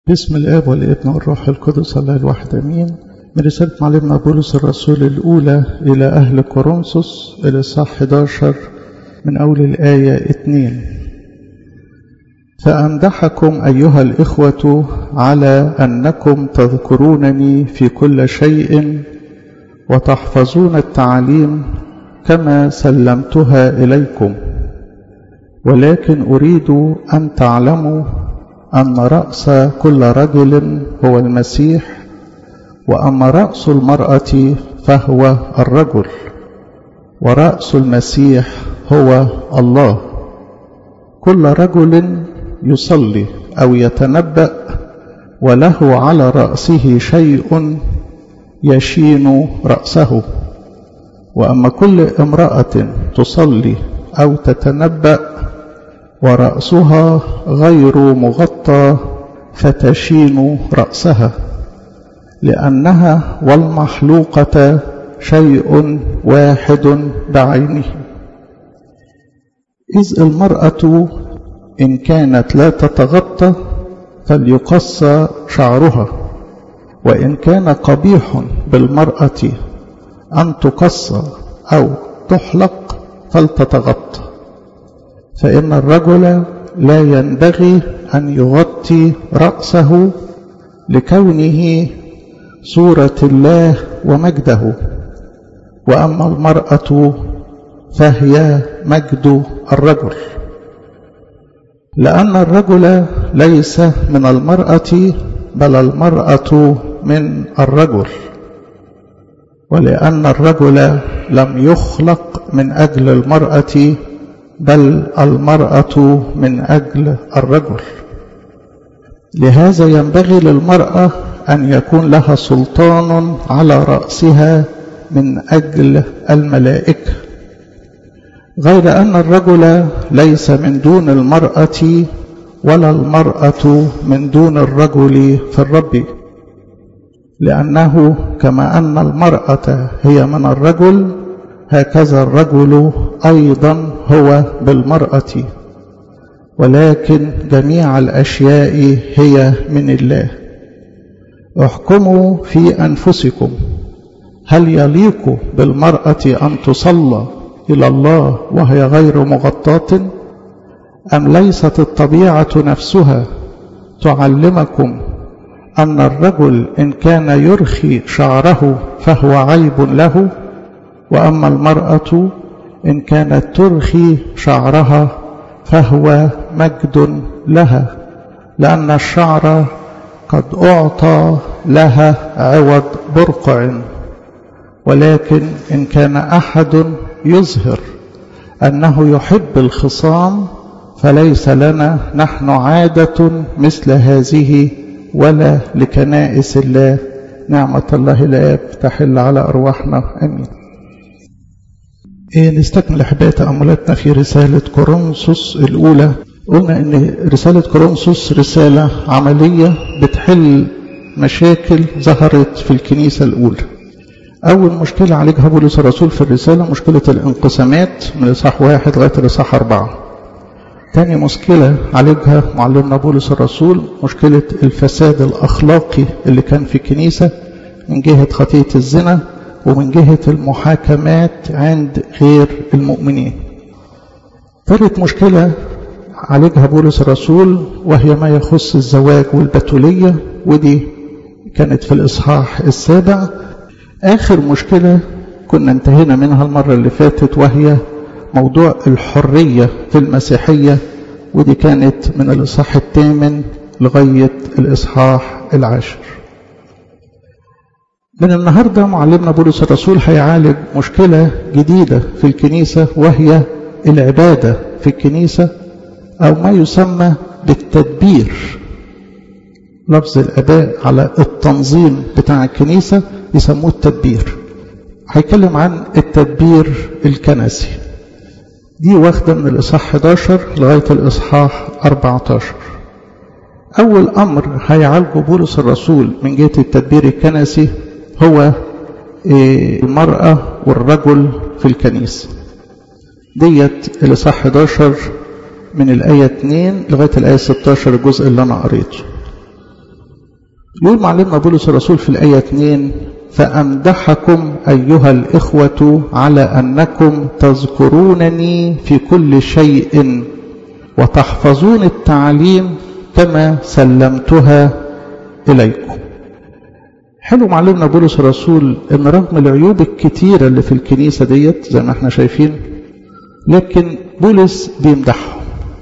باسم الآب والابن والروح القدس الله الواحد أمين من رسالة معلمنا بولس الرسول الأولى إلى أهل كورنثوس الإصحاح 11 من أول الآية 2 فأمدحكم أيها الإخوة على أنكم تذكرونني في كل شيء وتحفظون التعاليم كما سلمتها إليكم ولكن أريد أن تعلموا أن رأس كل رجل هو المسيح وأما رأس المرأة فهو الرجل ورأس المسيح هو الله كل رجل يصلي أو يتنبأ وله على رأسه شيء يشين رأسه وأما كل امرأة تصلي أو تتنبأ ورأسها غير مغطى فتشين رأسها لأنها والمحلوقة شيء واحد بعينه إذ المرأة إن كانت لا تتغطى فليقص شعرها وإن كان قبيح بالمرأة أن تقص أو تحلق فلتتغطى فإن الرجل لا ينبغي أن يغطي رأسه لكونه صورة الله ومجده وأما المرأة فهي مجد الرجل لأن الرجل ليس من المرأة بل المرأة من الرجل ولأن الرجل لم يخلق من أجل المرأة بل المرأة من أجل الرجل لهذا ينبغي للمرأة أن يكون لها سلطان على رأسها من أجل الملائكة غير أن الرجل ليس من دون المرأة ولا المرأة من دون الرجل في الرب لأنه كما أن المرأة هي من الرجل هكذا الرجل أيضا هو بالمرأة ولكن جميع الأشياء هي من الله احكموا في أنفسكم هل يليق بالمرأة أن تصلى إلى الله وهي غير مغطاة أم ليست الطبيعة نفسها تعلمكم أن الرجل إن كان يرخي شعره فهو عيب له وأما المرأة إن كانت ترخي شعرها فهو مجد لها لأن الشعر قد أعطى لها عوض برقع ولكن إن كان أحد يظهر أنه يحب الخصام فليس لنا نحن عادة مثل هذه ولا لكنائس الله نعمة الله الآب تحل على أرواحنا أمين إيه نستكمل أحباء تأملاتنا في رسالة كورنثوس الأولى قلنا إن رسالة كورنثوس رسالة عملية بتحل مشاكل ظهرت في الكنيسة الأولى أول مشكلة عالجها بولس الرسول في الرسالة مشكلة الانقسامات من الإصحاح واحد لغاية الإصحاح أربعة تاني مشكلة عالجها معلمنا بولس الرسول مشكلة الفساد الأخلاقي اللي كان في الكنيسة من جهة خطية الزنا ومن جهة المحاكمات عند غير المؤمنين ثالث مشكلة عالجها بولس الرسول وهي ما يخص الزواج والبتولية ودي كانت في الإصحاح السابع آخر مشكلة كنا انتهينا منها المرة اللي فاتت وهي موضوع الحرية في المسيحية ودي كانت من الإصحاح الثامن لغاية الإصحاح العاشر من النهاردة معلمنا بولس الرسول هيعالج مشكلة جديدة في الكنيسة وهي العبادة في الكنيسة أو ما يسمى بالتدبير لفظ الأداء على التنظيم بتاع الكنيسة يسموه التدبير هيتكلم عن التدبير الكنسي دي واخدة من الإصحاح 11 لغاية الإصحاح 14 أول أمر هيعالجه بولس الرسول من جهة التدبير الكنسي هو المرأة والرجل في الكنيسة ديت الإصحاح 11 من الآية 2 لغاية الآية 16 الجزء اللي أنا قريته يقول معلمنا بولس الرسول في الآية 2 فأمدحكم أيها الإخوة على أنكم تذكرونني في كل شيء وتحفظون التعليم كما سلمتها إليكم حلو معلمنا بولس الرسول ان رغم العيوب الكتيرة اللي في الكنيسة ديت زي ما احنا شايفين لكن بولس بيمدحهم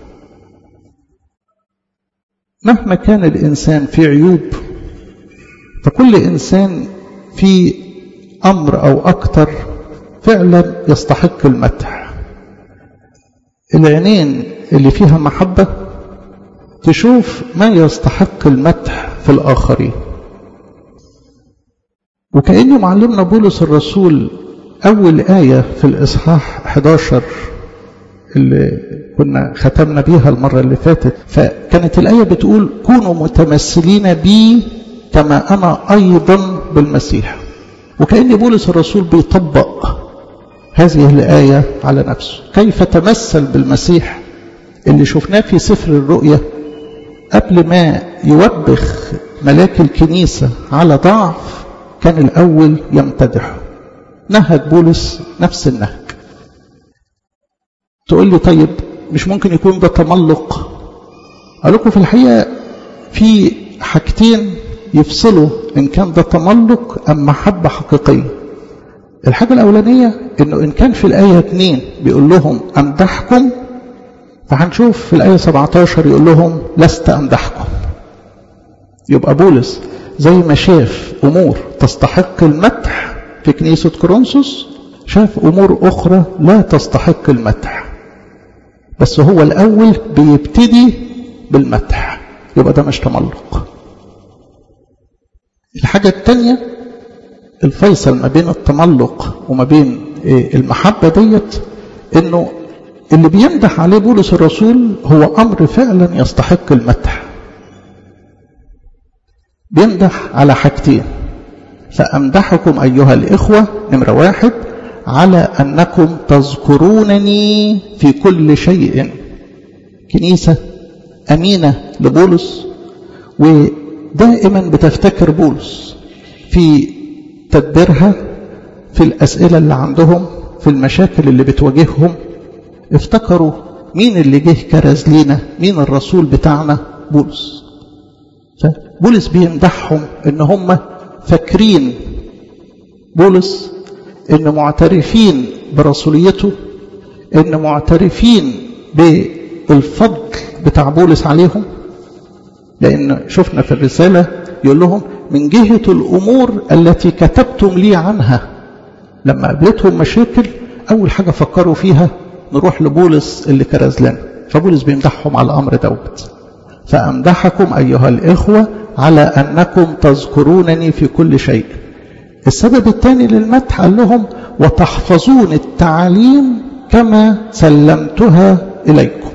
مهما كان الإنسان في عيوب فكل إنسان في أمر أو أكتر فعلا يستحق المدح العينين اللي فيها محبة تشوف ما يستحق المدح في الآخرين وكأنه معلمنا بولس الرسول أول آية في الإصحاح 11 اللي كنا ختمنا بيها المرة اللي فاتت فكانت الآية بتقول كونوا متمثلين بي كما أنا أيضا بالمسيح وكأن بولس الرسول بيطبق هذه الآية على نفسه كيف تمثل بالمسيح اللي شفناه في سفر الرؤيا قبل ما يوبخ ملاك الكنيسة على ضعف كان الأول يمتدحه نهج بولس نفس النهج تقول لي طيب مش ممكن يكون ده تملق أقول لكم في الحقيقة في حاجتين يفصلوا إن كان ده تملق أم محبة حقيقية الحاجة الأولانية إنه إن كان في الآية 2 بيقول لهم أمدحكم فهنشوف في الآية 17 يقول لهم لست أمدحكم يبقى بولس زي ما شاف أمور تستحق المدح في كنيسة كورنثوس شاف أمور أخرى لا تستحق المدح بس هو الأول بيبتدي بالمدح يبقى ده مش تملق الحاجة الثانية الفيصل ما بين التملق وما بين المحبة ديت انه اللي بيمدح عليه بولس الرسول هو امر فعلا يستحق المدح بيمدح على حاجتين فامدحكم ايها الاخوه نمره واحد على انكم تذكرونني في كل شيء كنيسه امينه لبولس ودائما بتفتكر بولس في تدبيرها في الاسئله اللي عندهم في المشاكل اللي بتواجههم افتكروا مين اللي جه كرز لينا مين الرسول بتاعنا بولس فبولس بيمدحهم ان هم فاكرين بولس ان معترفين برسوليته ان معترفين بالفضل بتاع بولس عليهم لان شفنا في الرساله يقول لهم من جهه الامور التي كتبتم لي عنها لما قابلتهم مشاكل اول حاجه فكروا فيها نروح لبولس اللي كرز لنا فبولس بيمدحهم على الامر دوت فامدحكم ايها الاخوه على انكم تذكرونني في كل شيء السبب الثاني للمدح قال لهم وتحفظون التعاليم كما سلمتها اليكم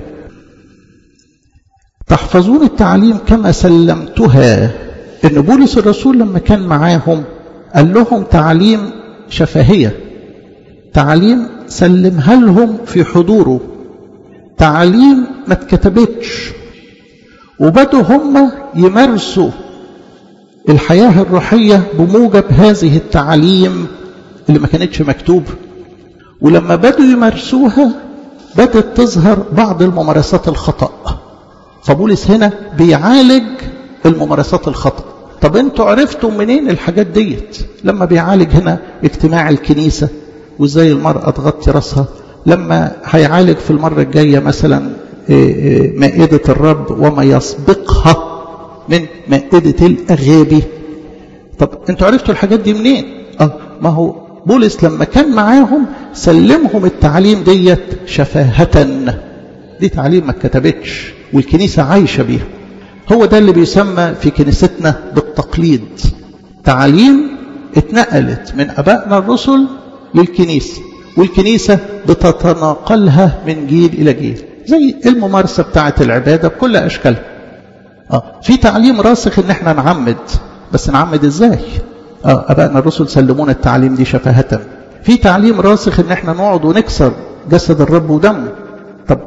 تحفظون التعاليم كما سلمتها ان بولس الرسول لما كان معاهم قال لهم تعاليم شفهيه تعاليم سلمها لهم في حضوره تعاليم ما اتكتبتش وبدوا هم يمارسوا الحياة الروحية بموجب هذه التعاليم اللي ما كانتش مكتوبة ولما بدوا يمارسوها بدأت تظهر بعض الممارسات الخطأ فبولس هنا بيعالج الممارسات الخطأ طب انتوا عرفتوا منين الحاجات ديت لما بيعالج هنا اجتماع الكنيسة وازاي المرأة تغطي راسها لما هيعالج في المرة الجاية مثلا مائدة الرب وما يسبقها من مائدة الأغابي طب انتوا عرفتوا الحاجات دي منين اه ما هو بولس لما كان معاهم سلمهم التعليم ديت شفاهة دي تعليم ما اتكتبتش والكنيسة عايشة بيها هو ده اللي بيسمى في كنيستنا بالتقليد تعليم اتنقلت من أبائنا الرسل للكنيسة والكنيسة بتتناقلها من جيل إلى جيل زي الممارسة بتاعة العبادة بكل أشكالها آه. في تعليم راسخ ان احنا نعمد بس نعمد ازاي آه. ابائنا الرسل سلمونا التعليم دي شفاهة في تعليم راسخ ان احنا نقعد ونكسر جسد الرب ودمه طب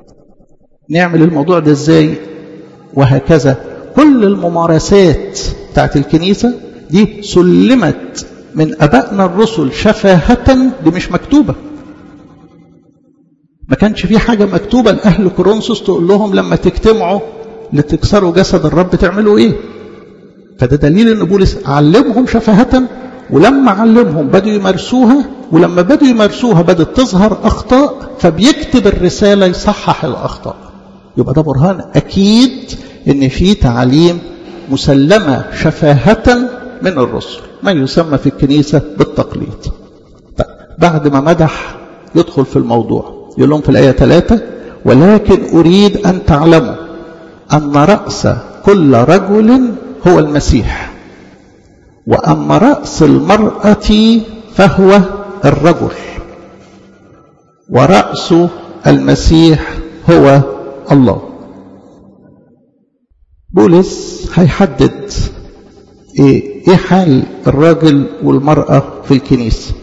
نعمل الموضوع ده ازاي وهكذا كل الممارسات بتاعت الكنيسة دي سلمت من أبائنا الرسل شفاهة دي مش مكتوبة ما كانش في حاجة مكتوبة لأهل كورنثوس تقول لهم لما تجتمعوا لتكسروا جسد الرب تعملوا إيه فده دليل أن بولس علمهم شفاهة ولما علمهم بدوا يمارسوها ولما بدوا يمارسوها بدأت تظهر أخطاء فبيكتب الرسالة يصحح الأخطاء يبقى ده برهان أكيد أن في تعليم مسلمة شفاهة من الرسل ما يسمى في الكنيسة بالتقليد طيب بعد ما مدح يدخل في الموضوع يقول لهم في الآية 3 ولكن أريد أن تعلموا أن رأس كل رجل هو المسيح وأما رأس المرأة فهو الرجل ورأس المسيح هو الله بولس هيحدد ايه, إيه حال الراجل والمرأة في الكنيسة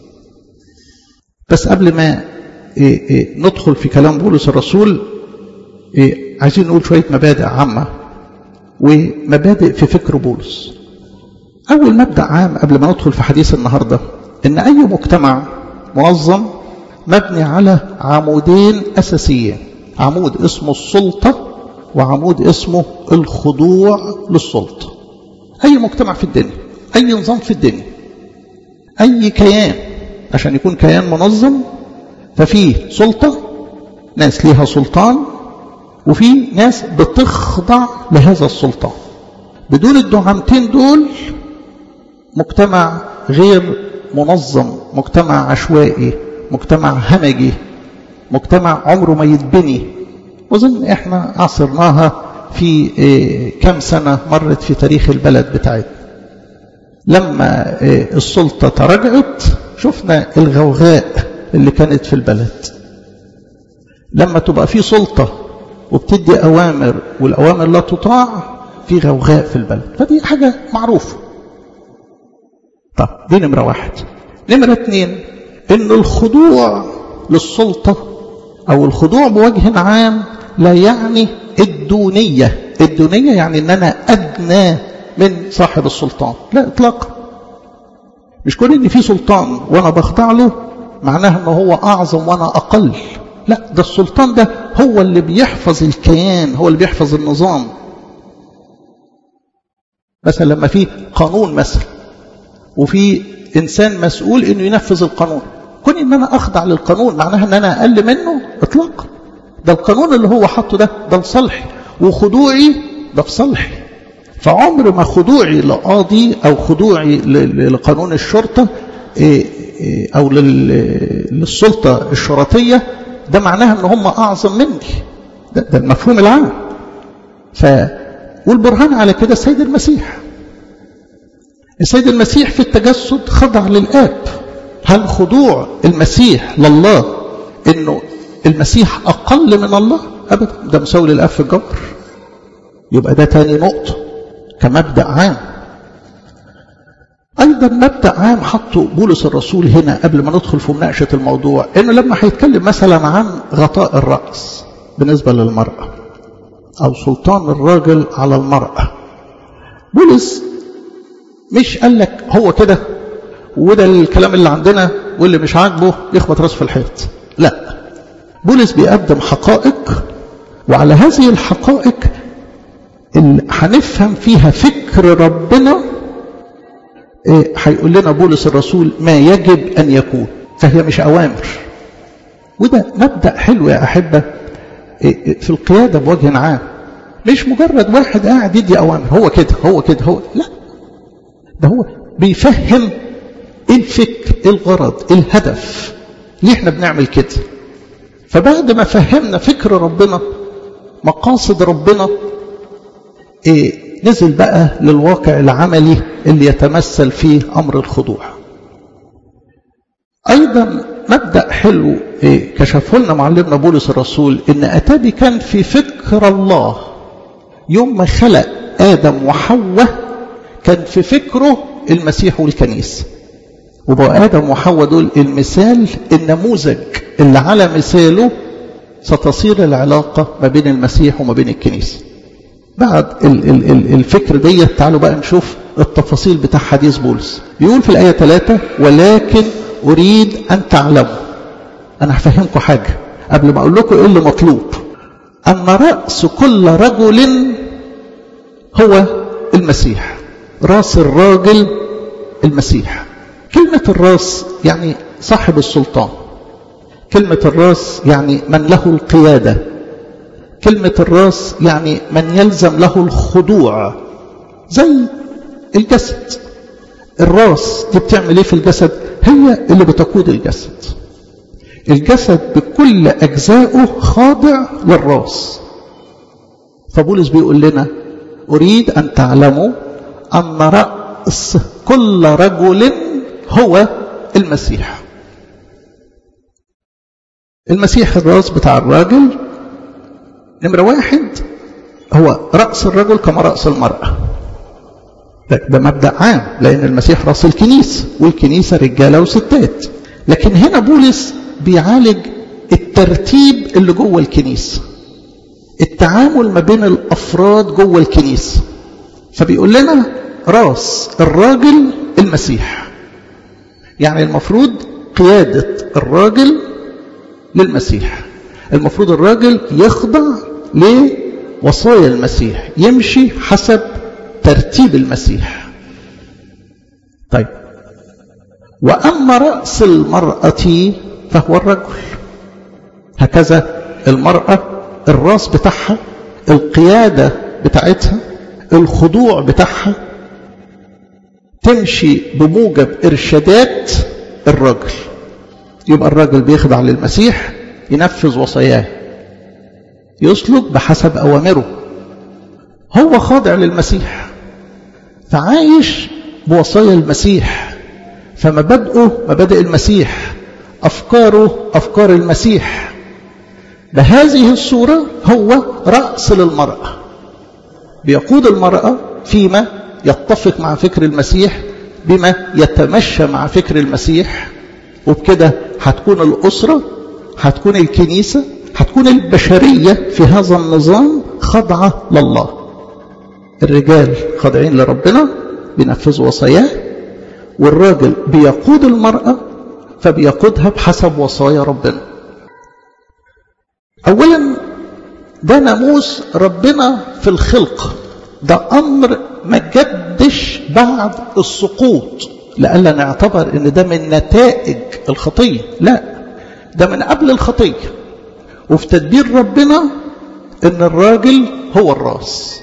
بس قبل ما إيه إيه ندخل في كلام بولس الرسول إيه عايزين نقول شوية مبادئ عامة ومبادئ في فكر بولس أول مبدأ عام قبل ما ندخل في حديث النهاردة إن أي مجتمع منظم مبني على عمودين أساسيين عمود اسمه السلطة وعمود اسمه الخضوع للسلطة أي مجتمع في الدنيا أي نظام في الدنيا أي كيان عشان يكون كيان منظم ففيه سلطة ناس ليها سلطان وفي ناس بتخضع لهذا السلطان بدون الدعامتين دول مجتمع غير منظم مجتمع عشوائي مجتمع همجي مجتمع عمره ما يتبني وظن احنا عصرناها في كم سنة مرت في تاريخ البلد بتاعتنا لما السلطة تراجعت شفنا الغوغاء اللي كانت في البلد لما تبقى في سلطة وبتدي أوامر والأوامر لا تطاع في غوغاء في البلد فدي حاجة معروفة طب دي نمرة واحد نمرة اتنين ان الخضوع للسلطة او الخضوع بوجه عام لا يعني الدونية الدونية يعني ان انا ادنى من صاحب السلطان لا اطلاقا مش كون ان في سلطان وانا بخضع له معناها ان هو اعظم وانا اقل لا ده السلطان ده هو اللي بيحفظ الكيان هو اللي بيحفظ النظام مثلا لما في قانون مثلا وفي انسان مسؤول انه ينفذ القانون كون ان انا اخضع للقانون معناها ان انا اقل منه اطلاقا ده القانون اللي هو حاطه ده ده لصالحي وخضوعي ده في صالحي فعمر ما خضوعي لقاضي او خضوعي لقانون الشرطه او للسلطه الشرطيه ده معناها ان هم اعظم مني ده, ده المفهوم العام ف والبرهان على كده السيد المسيح السيد المسيح في التجسد خضع للآب هل خضوع المسيح لله انه المسيح اقل من الله ابدا ده مساوي للاب في الجبر يبقى ده تاني نقطه كمبدا عام ايضا مبدا عام حطه بولس الرسول هنا قبل ما ندخل في مناقشه الموضوع انه لما هيتكلم مثلا عن غطاء الراس بالنسبه للمراه او سلطان الراجل على المراه بولس مش قال لك هو كده وده الكلام اللي عندنا واللي مش عاجبه يخبط راسه في الحيط لا بولس بيقدم حقائق وعلى هذه الحقائق اللي هنفهم فيها فكر ربنا هيقول لنا بولس الرسول ما يجب أن يكون فهي مش أوامر وده مبدأ حلو يا أحبة في القيادة بوجه عام مش مجرد واحد قاعد يدي أوامر هو كده هو كده هو لا ده هو بيفهم ايه الفكر ايه الغرض ايه الهدف ليه احنا بنعمل كده فبعد ما فهمنا فكر ربنا مقاصد ربنا إيه نزل بقى للواقع العملي اللي يتمثل فيه امر الخضوع ايضا مبدا حلو إيه كشفه لنا معلمنا بولس الرسول ان اتابي كان في فكر الله يوم ما خلق ادم وحواء كان في فكره المسيح والكنيسة وبقى آدم وحواء دول المثال النموذج اللي على مثاله ستصير العلاقة ما بين المسيح وما بين الكنيسة بعد ال ال ال الفكر ديت تعالوا بقى نشوف التفاصيل بتاع حديث بولس بيقول في الآية 3 ولكن أريد أن تعلموا أنا هفهمكم حاجة قبل ما أقول لكم إيه اللي مطلوب أن رأس كل رجل هو المسيح راس الراجل المسيح كلمة الراس يعني صاحب السلطان كلمة الراس يعني من له القيادة كلمة الراس يعني من يلزم له الخضوع زي الجسد الراس دي بتعمل ايه في الجسد هي اللي بتقود الجسد الجسد بكل أجزائه خاضع للراس فبولس بيقول لنا أريد أن تعلموا أن رأس كل رجل هو المسيح المسيح الراس بتاع الراجل نمرة واحد هو رأس الرجل كما رأس المرأة ده, ده مبدأ عام لأن المسيح رأس الكنيسة والكنيسة رجالة وستات لكن هنا بولس بيعالج الترتيب اللي جوه الكنيسة التعامل ما بين الأفراد جوه الكنيسة فبيقول لنا راس الراجل المسيح يعني المفروض قيادة الراجل للمسيح المفروض الراجل يخضع لوصايا المسيح يمشي حسب ترتيب المسيح طيب وأما رأس المرأة فهو الرجل هكذا المرأة الراس بتاعها القيادة بتاعتها الخضوع بتاعها تمشي بموجب إرشادات الرجل يبقى الراجل بيخضع للمسيح ينفذ وصاياه يسلك بحسب أوامره هو خاضع للمسيح فعايش بوصايا المسيح فمبادئه مبادئ المسيح أفكاره أفكار المسيح بهذه الصورة هو رأس للمرأة بيقود المرأة فيما يتفق مع فكر المسيح بما يتمشى مع فكر المسيح وبكده هتكون الأسرة هتكون الكنيسة هتكون البشرية في هذا النظام خضعة لله الرجال خاضعين لربنا بينفذوا وصاياه والراجل بيقود المرأة فبيقودها بحسب وصايا ربنا أولا ده ناموس ربنا في الخلق ده أمر ما جدش بعد السقوط لألا نعتبر ان ده من نتائج الخطية لا ده من قبل الخطية وفي تدبير ربنا ان الراجل هو الراس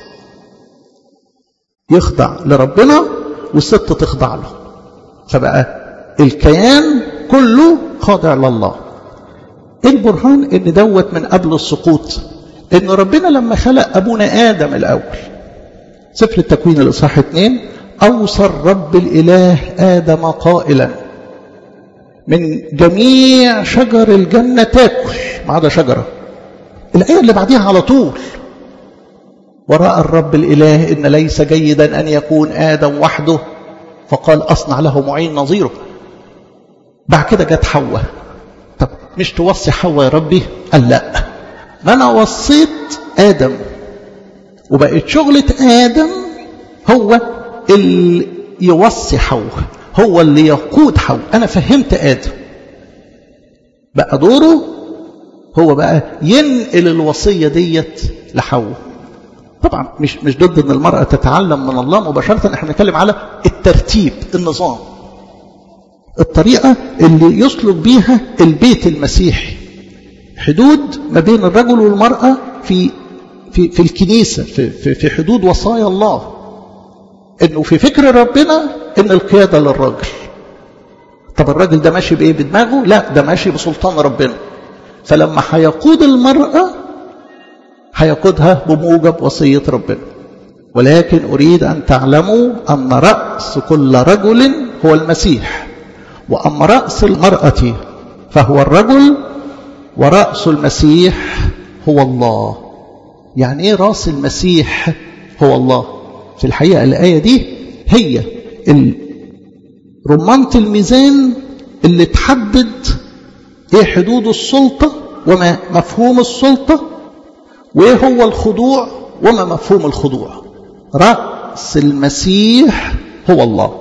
يخضع لربنا والست تخضع له فبقى الكيان كله خاضع لله البرهان ان دوت من قبل السقوط ان ربنا لما خلق ابونا ادم الاول سفر التكوين الاصحاح 2 اوصى الرب الاله ادم قائلا من جميع شجر الجنه تاكل ما عدا شجره الايه اللي بعديها على طول وراى الرب الاله ان ليس جيدا ان يكون ادم وحده فقال اصنع له معين نظيره بعد كده جت حواء طب مش توصي حواء يا ربي قال لا ما انا وصيت ادم وبقت شغله ادم هو اللي يوصي حواء هو اللي يقود حواء انا فهمت ادم بقى دوره هو بقى ينقل الوصيه ديت لحواء طبعا مش مش ضد ان المراه تتعلم من الله مباشره احنا بنتكلم على الترتيب النظام الطريقه اللي يسلك بيها البيت المسيحي حدود ما بين الرجل والمراه في في في الكنيسه في في, في حدود وصايا الله انه في فكر ربنا ان القياده للراجل طب الراجل ده ماشي بايه بدماغه لا ده ماشي بسلطان ربنا فلما هيقود المراه هيقودها بموجب وصية ربنا ولكن أريد أن تعلموا أن رأس كل رجل هو المسيح وأما رأس المرأة فهو الرجل ورأس المسيح هو الله يعني إيه رأس المسيح هو الله في الحقيقة الآية دي هي رمانة الميزان اللي تحدد ايه حدود السلطة وما مفهوم السلطة وايه هو الخضوع وما مفهوم الخضوع رأس المسيح هو الله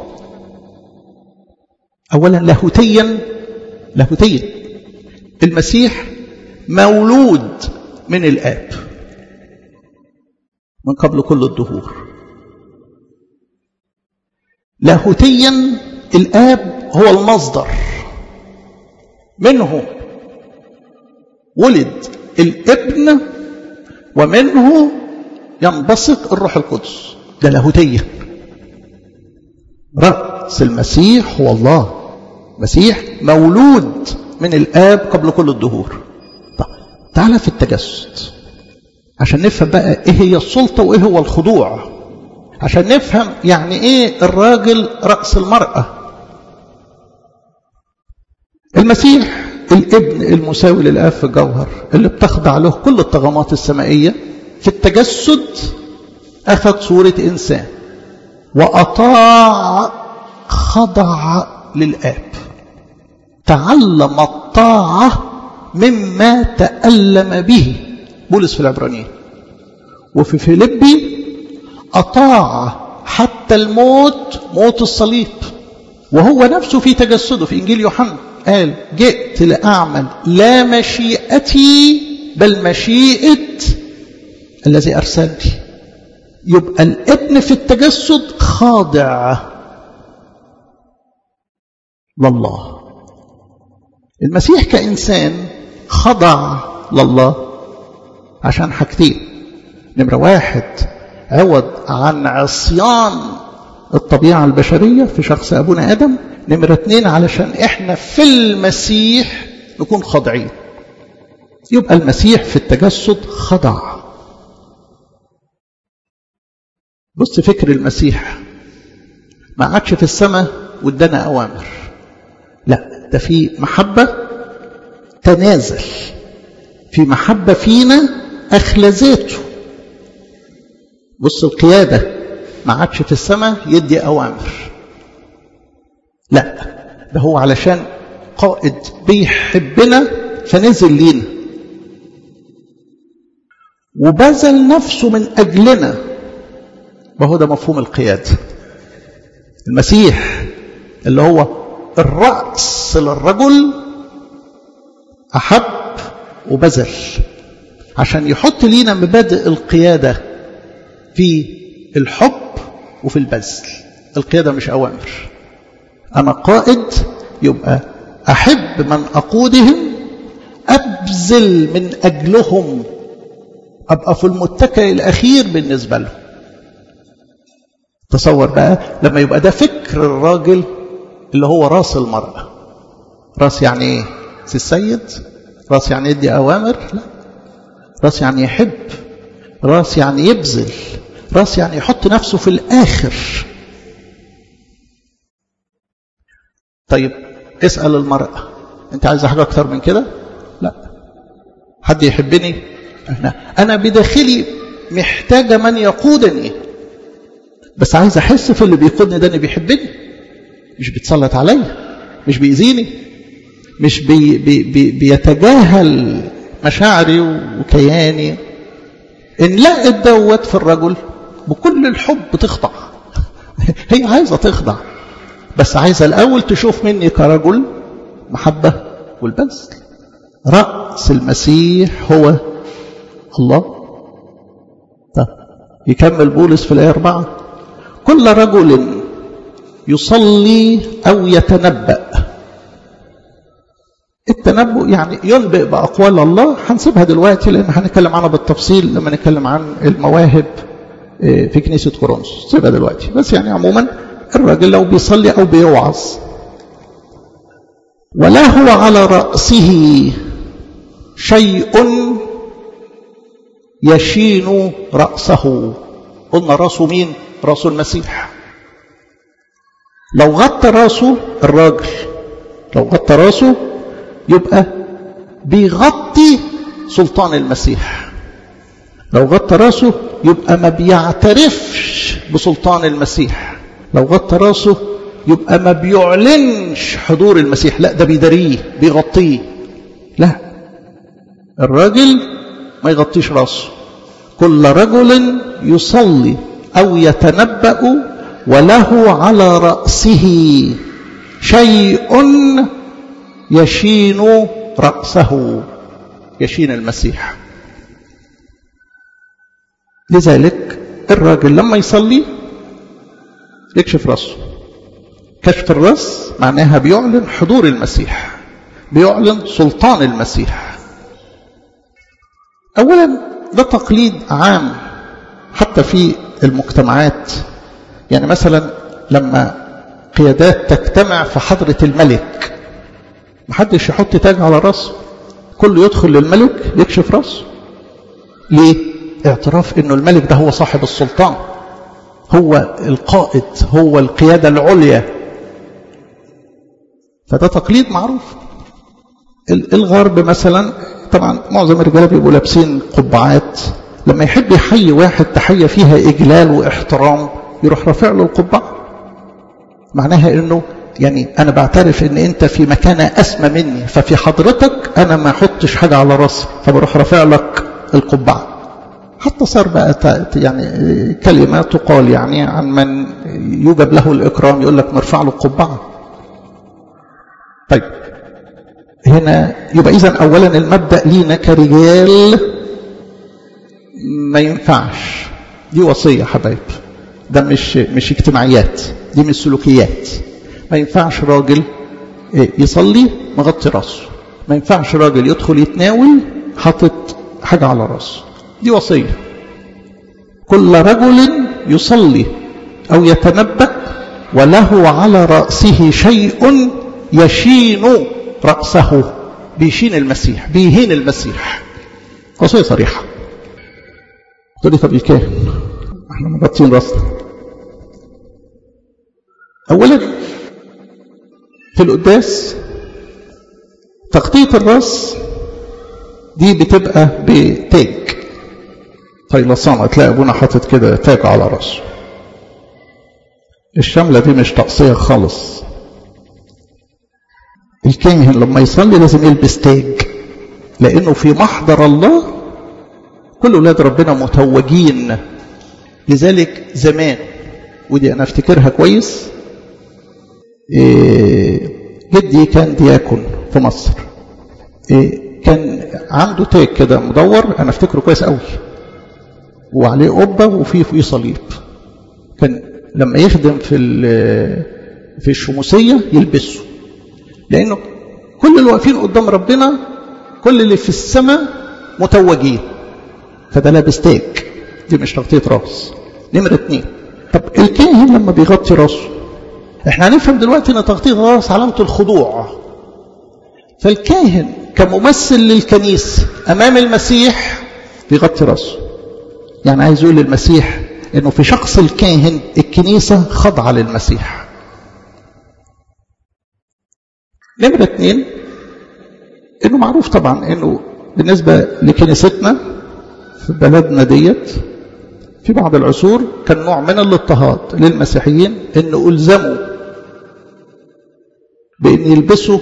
أولا لاهوتيا لاهوتيا المسيح مولود من الآب من قبل كل الدهور لاهوتيا الآب هو المصدر منه ولد الابن ومنه ينبسط الروح القدس ده لاهوتيا رأس المسيح هو الله مسيح مولود من الآب قبل كل الدهور طب تعالى في التجسد عشان نفهم بقى ايه هي السلطة وايه هو الخضوع عشان نفهم يعني ايه الراجل رأس المرأة المسيح الابن المساوي للآب في الجوهر اللي بتخضع له كل الطغمات السمائية في التجسد أخذ صورة إنسان وأطاع خضع للآب تعلم الطاعة مما تألم به بولس في العبرانيين وفي فيلبي أطاع حتى الموت موت الصليب وهو نفسه في تجسده في إنجيل يوحنا قال جئت لأعمل لا مشيئتي بل مشيئة الذي أرسلني يبقى الابن في التجسد خاضع لله المسيح كإنسان خضع لله عشان حاجتين نمرة واحد عوض عن عصيان الطبيعة البشرية في شخص أبونا آدم نمرة اتنين علشان إحنا في المسيح نكون خاضعين يبقى المسيح في التجسد خضع بص فكر المسيح ما عادش في السماء وادانا أوامر لا ده في محبة تنازل في محبة فينا أخلى ذاته بص القيادة ما عادش في السماء يدي أوامر لا ده هو علشان قائد بيحبنا فنزل لينا وبذل نفسه من أجلنا وهو ده مفهوم القيادة المسيح اللي هو الرأس للرجل أحب وبذل عشان يحط لينا مبادئ القيادة في الحب وفي البذل القيادة مش أوامر أنا قائد يبقى أحب من أقودهم أبذل من أجلهم أبقى في المتكئ الأخير بالنسبة لهم تصور بقى لما يبقى ده فكر الراجل اللي هو راس المرأة راس يعني ايه سي السيد راس يعني يدي أوامر لا راس يعني يحب راس يعني يبذل راس يعني يحط نفسه في الآخر طيب اسأل المرأة انت عايز حاجة أكتر من كده لا حد يحبني أنا, أنا بداخلي محتاجة من يقودني بس عايز أحس في اللي بيقودني ده أنه بيحبني مش بيتسلط عليا مش بيأذيني مش بي بي بي بيتجاهل مشاعري وكياني إن لقت دوت في الرجل بكل الحب تخضع هي عايزة تخضع بس عايزة الأول تشوف مني كرجل محبة والبذل رأس المسيح هو الله طيب يكمل بولس في الآية أربعة كل رجل يصلي أو يتنبأ التنبؤ يعني ينبئ بأقوال الله هنسيبها دلوقتي لأن هنتكلم عنها بالتفصيل لما نتكلم عن المواهب في كنيسة كورنثوس سيبها دلوقتي بس يعني عموما الراجل لو بيصلي أو بيوعظ وله على رأسه شيء يشين رأسه قلنا رأسه مين رأس المسيح لو غطى رأسه الراجل لو غطى رأسه يبقى بيغطي سلطان المسيح لو غطى رأسه يبقى ما بيعترفش بسلطان المسيح لو غطى رأسه يبقى ما بيعلنش حضور المسيح لا ده بيداريه بيغطيه لا الراجل ما يغطيش راسه كل رجل يصلي أو يتنبأ وله على رأسه شيء يشين رأسه يشين المسيح لذلك الراجل لما يصلي يكشف رأسه كشف الرأس معناها بيعلن حضور المسيح بيعلن سلطان المسيح أولا ده تقليد عام حتى في المجتمعات يعني مثلا لما قيادات تجتمع في حضرة الملك محدش يحط تاج على راسه كله يدخل للملك يكشف راسه ليه اعتراف انه الملك ده هو صاحب السلطان هو القائد هو القيادة العليا فده تقليد معروف الغرب مثلا طبعا معظم الرجاله بيبقوا لابسين قبعات لما يحب يحيي واحد تحية فيها إجلال واحترام يروح رافع له القبعة معناها انه يعني انا بعترف ان انت في مكانة اسمى مني ففي حضرتك انا ما احطش حاجة على راسي فبروح رافع لك القبعة حتى صار بقى يعني كلمة تقال يعني عن من يوجب له الإكرام يقول لك نرفع له القبعة طيب هنا يبقى إذا أولا المبدأ لينا كرجال ما ينفعش دي وصية حبايب ده مش مش اجتماعيات دي مش سلوكيات ما ينفعش راجل يصلي مغطي راسه ما ينفعش راجل يدخل يتناول حاطط حاجة على راسه دي وصية كل رجل يصلي أو يتنبأ وله على رأسه شيء يشين رأسه بيشين المسيح بيهين المسيح وصية صريحة تقول لي طب الكاهن احنا مغطين راسنا اولا في القداس تغطية الراس دي بتبقى بتاج طيلسانة تلاقي ابونا حاطط كده تاج على راسه الشملة دي مش تقصية خالص الكاهن لما يصلي لازم يلبس تاج لانه في محضر الله كل اولاد ربنا متوجين لذلك زمان ودي انا افتكرها كويس إيه جدي كان دياكون في مصر إيه كان عنده تاج كده مدور انا افتكره كويس قوي وعليه قبه وفيه فيه صليب كان لما يخدم في في الشموسيه يلبسه لانه كل اللي واقفين قدام ربنا كل اللي في السماء متوجين فده لابس تاج دي مش تغطيه راس نمره اتنين طب الكاهن لما بيغطي راسه احنا هنفهم دلوقتي ان تغطيه الراس علامه الخضوع فالكاهن كممثل للكنيسه امام المسيح بيغطي راسه يعني عايز يقول للمسيح انه في شخص الكاهن الكنيسه خاضعه للمسيح نمرة اتنين انه معروف طبعا انه بالنسبة لكنيستنا في بلدنا ديت في بعض العصور كان نوع من الاضطهاد للمسيحيين ان الزموا بان يلبسوا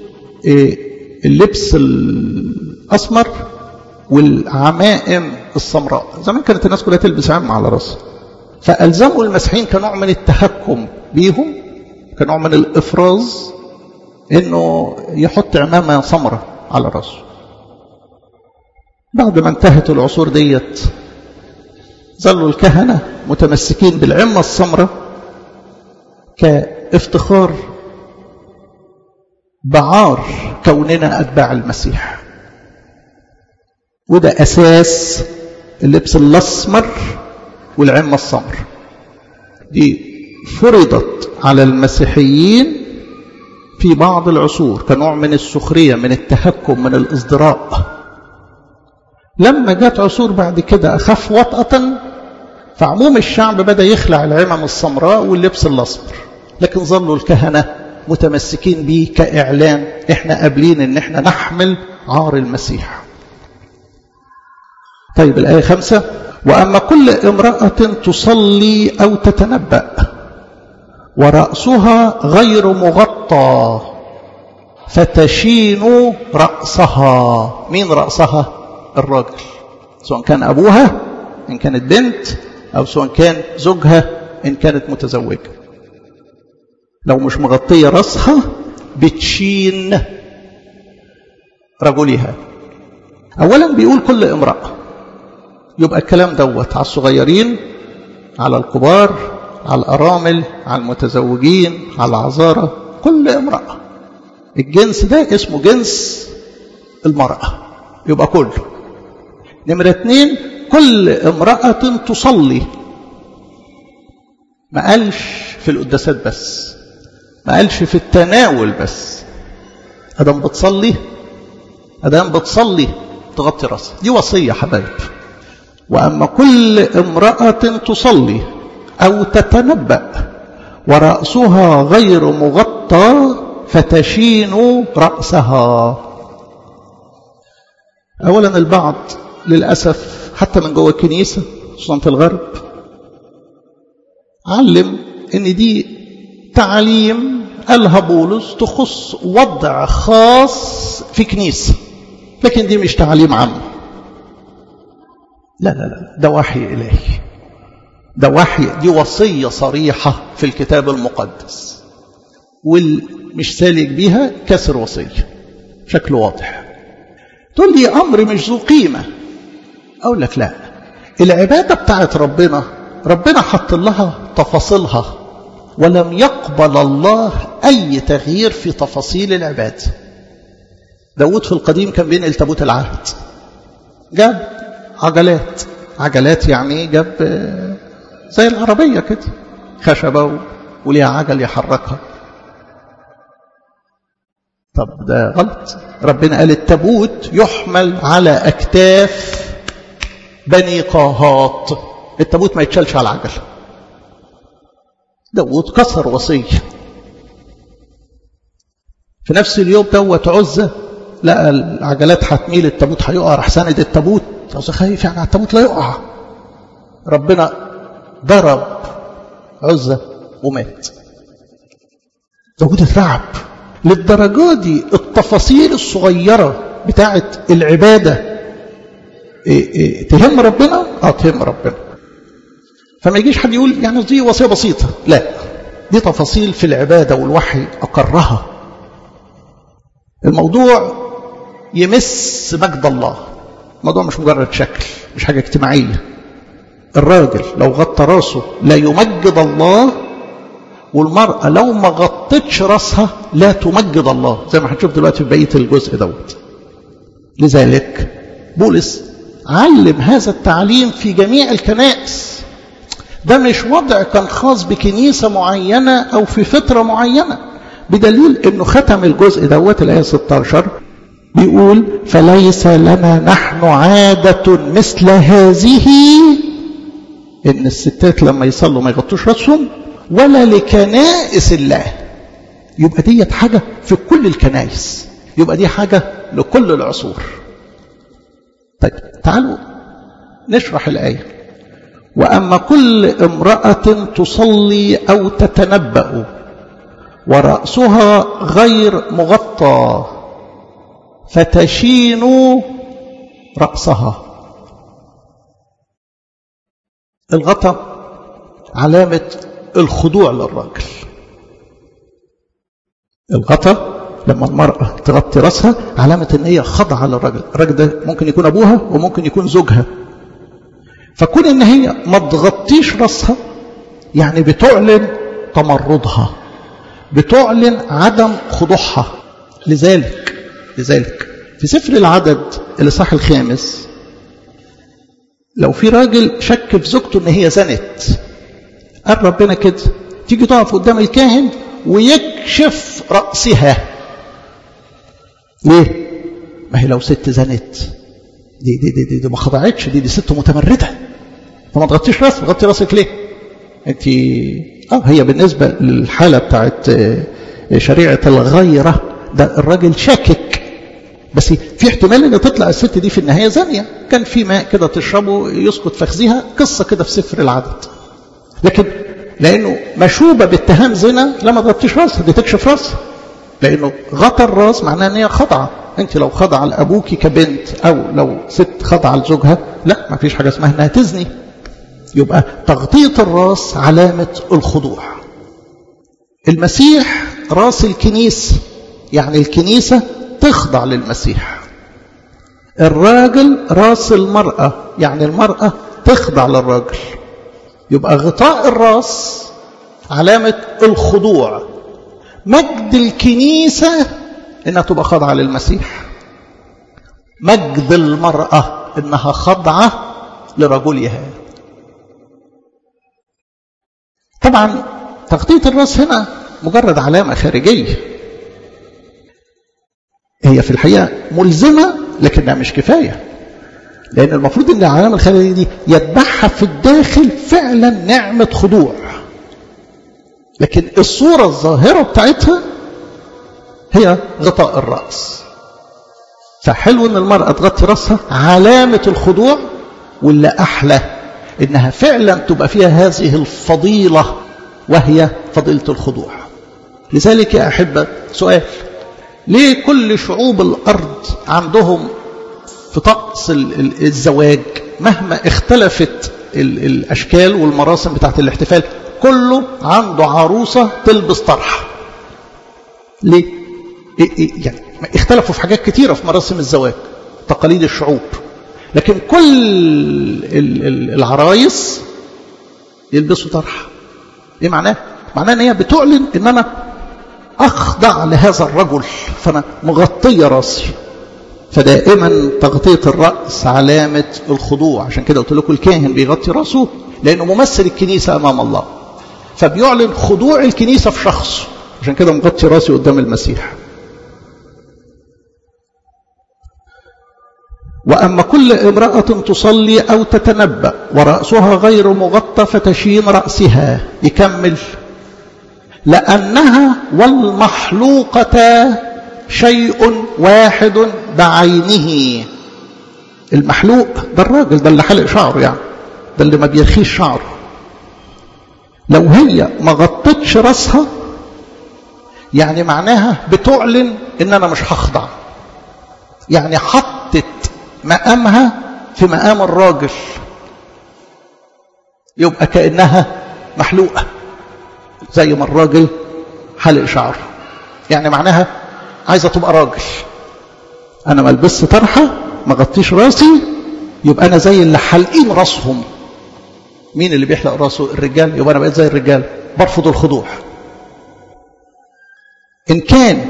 اللبس الاسمر والعمائم السمراء زمان كانت الناس كلها تلبس عم على راسها فالزموا المسيحيين كنوع من التهكم بيهم كنوع من الافراز انه يحط عمامه سمراء على راسه بعد ما انتهت العصور ديت ظلوا الكهنة متمسكين بالعمة السمراء كافتخار بعار كوننا أتباع المسيح وده أساس اللبس الأسمر والعمة السمر دي فرضت على المسيحيين في بعض العصور كنوع من السخرية من التهكم من الازدراء لما جت عصور بعد كده أخف وطأة فعموم الشعب بدأ يخلع العمم السمراء واللبس الأصفر لكن ظلوا الكهنة متمسكين به كإعلان إحنا قابلين إن إحنا نحمل عار المسيح طيب الآية خمسة وأما كل امرأة تصلي أو تتنبأ ورأسها غير مغطى فتشين رأسها مين رأسها الراجل سواء كان أبوها إن كانت بنت أو سواء كان زوجها إن كانت متزوجة لو مش مغطية رأسها بتشين رجلها أولا بيقول كل امرأة يبقى الكلام دوت على الصغيرين على الكبار على الأرامل على المتزوجين على العذارى كل امرأة الجنس ده اسمه جنس المرأة يبقى كله نمرة اتنين كل امرأة تصلي ما قالش في القداسات بس ما قالش في التناول بس أدام بتصلي أدام بتصلي تغطي راسها دي وصية حبايب وأما كل امرأة تصلي أو تتنبأ ورأسها غير مغطى فتشين رأسها أولا البعض للأسف حتى من جوه الكنيسة خصوصا في الغرب علم ان دي تعليم قالها بولس تخص وضع خاص في كنيسة لكن دي مش تعليم عام لا لا لا ده وحي إلهي ده وحي دي وصية صريحة في الكتاب المقدس والمش سالك بيها كسر وصية شكل واضح تقول لي أمر مش ذو قيمة أقول لك لا العبادة بتاعت ربنا ربنا حط لها تفاصيلها ولم يقبل الله أي تغيير في تفاصيل العبادة داود في القديم كان بينقل تابوت العهد جاب عجلات عجلات يعني جاب زي العربية كده خشبة وليها عجل يحركها طب ده غلط ربنا قال التابوت يحمل على أكتاف بني قاهات التابوت ما يتشالش على العجل داود كسر وصية في نفس اليوم دوت عزة لقى العجلات هتميل التابوت هيقع راح ساند التابوت عزة خايف يعني التابوت لا يقع ربنا ضرب عزة ومات داود اترعب للدرجة دي التفاصيل الصغيرة بتاعت العبادة إيه إيه تهم ربنا اه تهم ربنا فما يجيش حد يقول يعني دي وصية بسيطة لا دي تفاصيل في العبادة والوحي أقرها الموضوع يمس مجد الله الموضوع مش مجرد شكل مش حاجة اجتماعية الراجل لو غطى راسه لا يمجد الله والمرأة لو ما غطتش راسها لا تمجد الله زي ما هنشوف دلوقتي في بقية الجزء دوت لذلك بولس علم هذا التعليم في جميع الكنائس ده مش وضع كان خاص بكنيسة معينة أو في فترة معينة بدليل أنه ختم الجزء دوت الآية 16 بيقول فليس لنا نحن عادة مثل هذه إن الستات لما يصلوا ما يغطوش رأسهم ولا لكنائس الله يبقى ديت حاجة في كل الكنائس يبقى دي حاجة لكل العصور طيب تعالوا نشرح الآية وأما كل امرأة تصلي أو تتنبأ ورأسها غير مغطى فتشين رأسها الغطاء علامة الخضوع للراجل الغطاء لما المرأة تغطي رأسها علامة ان هي خضعة للراجل الراجل ده ممكن يكون أبوها وممكن يكون زوجها فكون ان هي ما تغطيش رأسها يعني بتعلن تمردها بتعلن عدم خضوعها لذلك لذلك في سفر العدد الإصحاح الخامس لو في راجل شك في زوجته ان هي زنت قال ربنا كده تيجي تقف قدام الكاهن ويكشف رأسها ليه؟ ما هي لو ست زنت دي دي دي, دي, دي ما خضعتش دي دي ست متمردة فما تغطيش راسك غطي راسك ليه؟ انت اه هي بالنسبة للحالة بتاعت شريعة الغيرة ده الراجل شاكك بس في احتمال ان تطلع الست دي في النهاية زانية كان في ماء كده تشربه يسقط فخذها قصة كده في سفر العدد لكن لانه مشوبة باتهام زنا لما تغطيش راسها دي تكشف راسها لانه غطى الراس معناه ان هي خضعة انت لو خضع لابوك كبنت او لو ست خضع لزوجها لا ما فيش حاجه اسمها انها تزني يبقى تغطيه الراس علامه الخضوع المسيح راس الكنيسه يعني الكنيسه تخضع للمسيح الراجل راس المراه يعني المراه تخضع للراجل يبقى غطاء الراس علامه الخضوع مجد الكنيسه انها تبقى خاضعه للمسيح مجد المراه انها خاضعه لرجلها طبعا تغطيه الراس هنا مجرد علامه خارجيه هي في الحقيقه ملزمه لكنها مش كفايه لان المفروض ان العلامه الخارجيه دي يتبعها في الداخل فعلا نعمه خضوع لكن الصوره الظاهره بتاعتها هي غطاء الرأس فحلو ان المرأة تغطي رأسها علامة الخضوع واللي أحلى إنها فعلا تبقى فيها هذه الفضيلة وهي فضيلة الخضوع لذلك يا أحبة سؤال ليه كل شعوب الأرض عندهم في طقس الزواج مهما اختلفت الأشكال والمراسم بتاعت الاحتفال كله عنده عروسة تلبس طرح ليه؟ يعني اختلفوا في حاجات كتيرة في مراسم الزواج تقاليد الشعوب لكن كل العرايس يلبسوا طرح ايه معناه معناه ان هي بتعلن ان انا اخضع لهذا الرجل فانا مغطية راسي فدائما تغطية الرأس علامة الخضوع عشان كده قلت لكم الكاهن بيغطي راسه لانه ممثل الكنيسة امام الله فبيعلن خضوع الكنيسة في شخصه عشان كده مغطي راسي قدام المسيح وأما كل امرأة تصلي أو تتنبأ ورأسها غير مغطى فتشين رأسها يكمل لأنها والمحلوقة شيء واحد بعينه المحلوق ده الراجل ده اللي حلق شعره يعني ده اللي ما بيرخيش شعره لو هي ما غطتش راسها يعني معناها بتعلن ان انا مش هخضع يعني حطت مقامها في مقام الراجل يبقى كأنها محلوقة زي ما الراجل حلق شعره يعني معناها عايزة تبقى راجل أنا ما البس طرحة ما غطيش راسي يبقى أنا زي اللي حالقين راسهم مين اللي بيحلق راسه الرجال يبقى أنا بقيت زي الرجال برفض الخضوع إن كان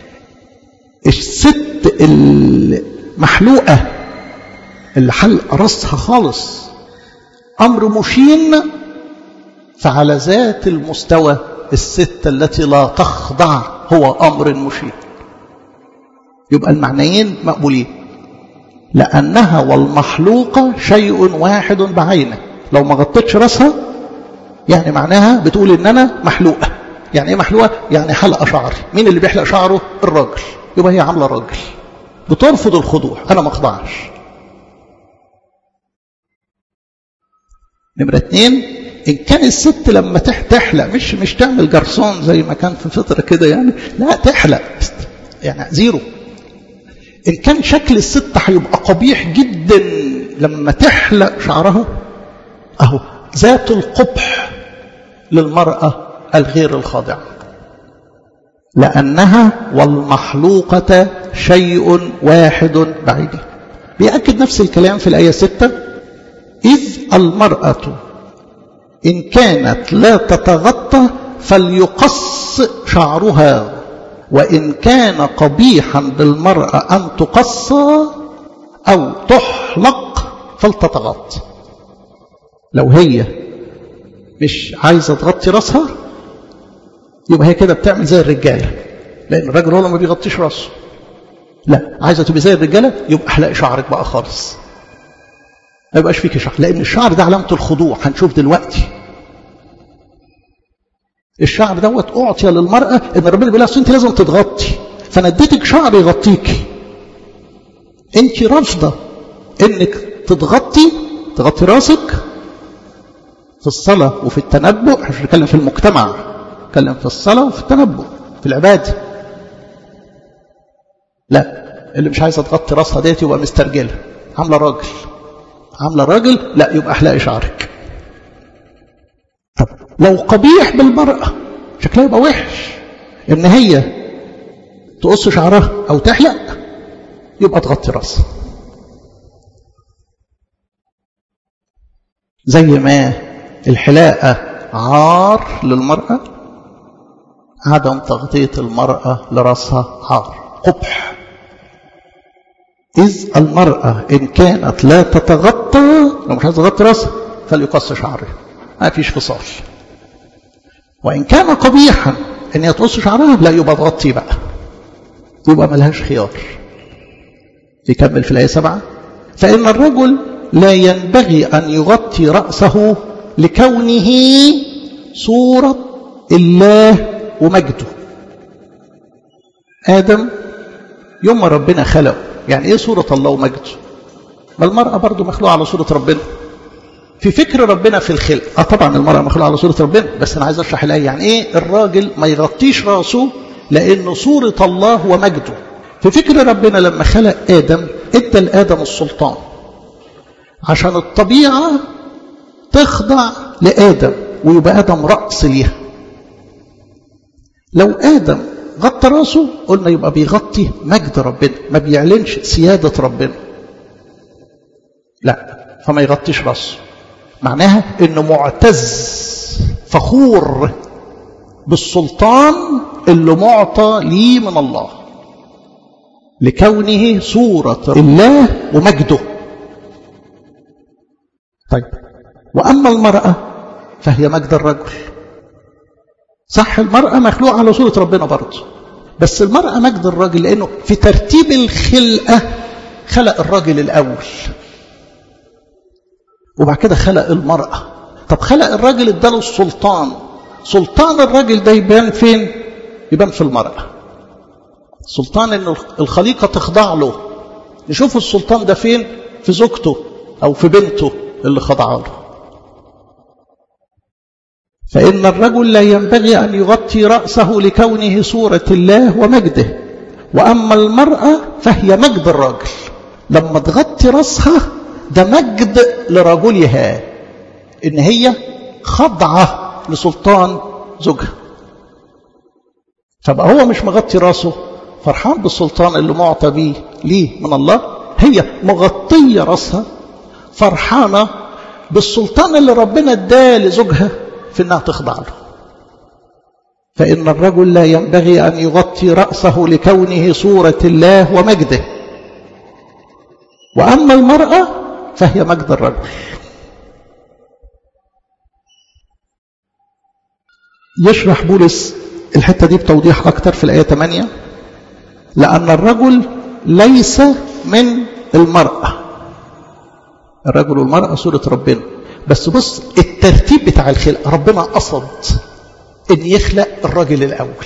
الست المحلوقة اللي حلق راسها خالص أمر مشين فعلى ذات المستوى الست التي لا تخضع هو أمر مشين يبقى المعنيين مقبولين لأنها والمحلوقة شيء واحد بعينه لو ما غطتش راسها يعني معناها بتقول إن أنا محلوقة يعني إيه محلوقة؟ يعني حلق شعري مين اللي بيحلق شعره؟ الراجل يبقى هي عاملة راجل بترفض الخضوع أنا ما أخضعش نمرة اتنين إن كان الست لما تحلق مش مش تعمل جرسون زي ما كان في فترة كده يعني لا تحلق يعني زيرو إن كان شكل الست هيبقى قبيح جدا لما تحلق شعرها أهو ذات القبح للمرأة الغير الخاضعة لأنها والمحلوقة شيء واحد بعيد بيأكد نفس الكلام في الآية ستة إذ المرأة إن كانت لا تتغطى فليقص شعرها وإن كان قبيحا بالمرأة أن تقص أو تحلق فلتتغطى لو هي مش عايزة تغطي راسها يبقى هي كده بتعمل زي الرجالة لأن الراجل هو ما بيغطيش راسه لا عايزة تبقى زي الرجالة يبقى احلقي شعرك بقى خالص ما يبقاش فيك شعر لأن الشعر ده علامة الخضوع هنشوف دلوقتي الشعر دوت أعطي للمرأة إن ربنا بيقول لها أنت لازم تتغطي فأنا اديتك شعر يغطيكي أنت رافضة إنك تتغطي تغطي راسك في الصلاة وفي التنبؤ احنا مش بنتكلم في المجتمع نتكلم في الصلاة وفي التنبؤ في العبادة لا اللي مش عايزه تغطي راسها ديت يبقى مسترجله عامله راجل عامله راجل لا يبقى احلقي شعرك طب لو قبيح بالمرأة شكلها يبقى وحش ان هي تقص شعرها او تحلق يبقى تغطي راسها زي ما الحلاقة عار للمرأة عدم تغطية المرأة لرأسها عار قبح إذ المرأة إن كانت لا تتغطى لو مش عايزة تغطي رأسها فليقص شعرها ما فيش فصال وإن كان قبيحا إن هي تقص شعرها لا يبقى تغطي بقى يبقى ملهاش خيار يكمل في الآية سبعة فإن الرجل لا ينبغي أن يغطي رأسه لكونه صورة الله ومجده آدم يوم ما ربنا خلقه يعني إيه صورة الله ومجده ما المرأة برضو مخلوقة على صورة ربنا في فكر ربنا في الخلق اه طبعا المرأة مخلوقة على صورة ربنا بس أنا عايز أشرح الآية يعني إيه الراجل ما يغطيش رأسه لأنه صورة الله ومجده في فكر ربنا لما خلق آدم ادى لآدم السلطان عشان الطبيعة تخضع لآدم ويبقى آدم رأس ليها لو آدم غطى راسه قلنا يبقى بيغطي مجد ربنا ما بيعلنش سيادة ربنا لا فما يغطيش راسه معناها انه معتز فخور بالسلطان اللي معطى ليه من الله لكونه صورة الله ومجده طيب وأما المرأة فهي مجد الرجل صح المرأة مخلوقة على صورة ربنا برضه بس المرأة مجد الراجل لأنه في ترتيب الخلقة خلق الراجل الأول وبعد كده خلق المرأة طب خلق الراجل اداله السلطان سلطان الراجل ده يبان فين يبان في المرأة سلطان ان الخليقة تخضع له نشوف السلطان ده فين في زوجته او في بنته اللي خضع له فإن الرجل لا ينبغي أن يغطي رأسه لكونه صورة الله ومجده وأما المرأة فهي مجد الراجل لما تغطي رأسها ده مجد لرجلها إن هي خضعة لسلطان زوجها فبقى هو مش مغطي راسه فرحان بالسلطان اللي معطى بيه ليه من الله هي مغطية راسها فرحانة بالسلطان اللي ربنا اداه لزوجها في انها تخضع له فإن الرجل لا ينبغي أن يغطي رأسه لكونه صورة الله ومجده وأما المرأة فهي مجد الرجل يشرح بولس الحتة دي بتوضيح أكتر في الآية 8 لأن الرجل ليس من المرأة الرجل والمرأة صورة ربنا بس بص الترتيب بتاع الخلق ربنا قصد ان يخلق الرجل الاول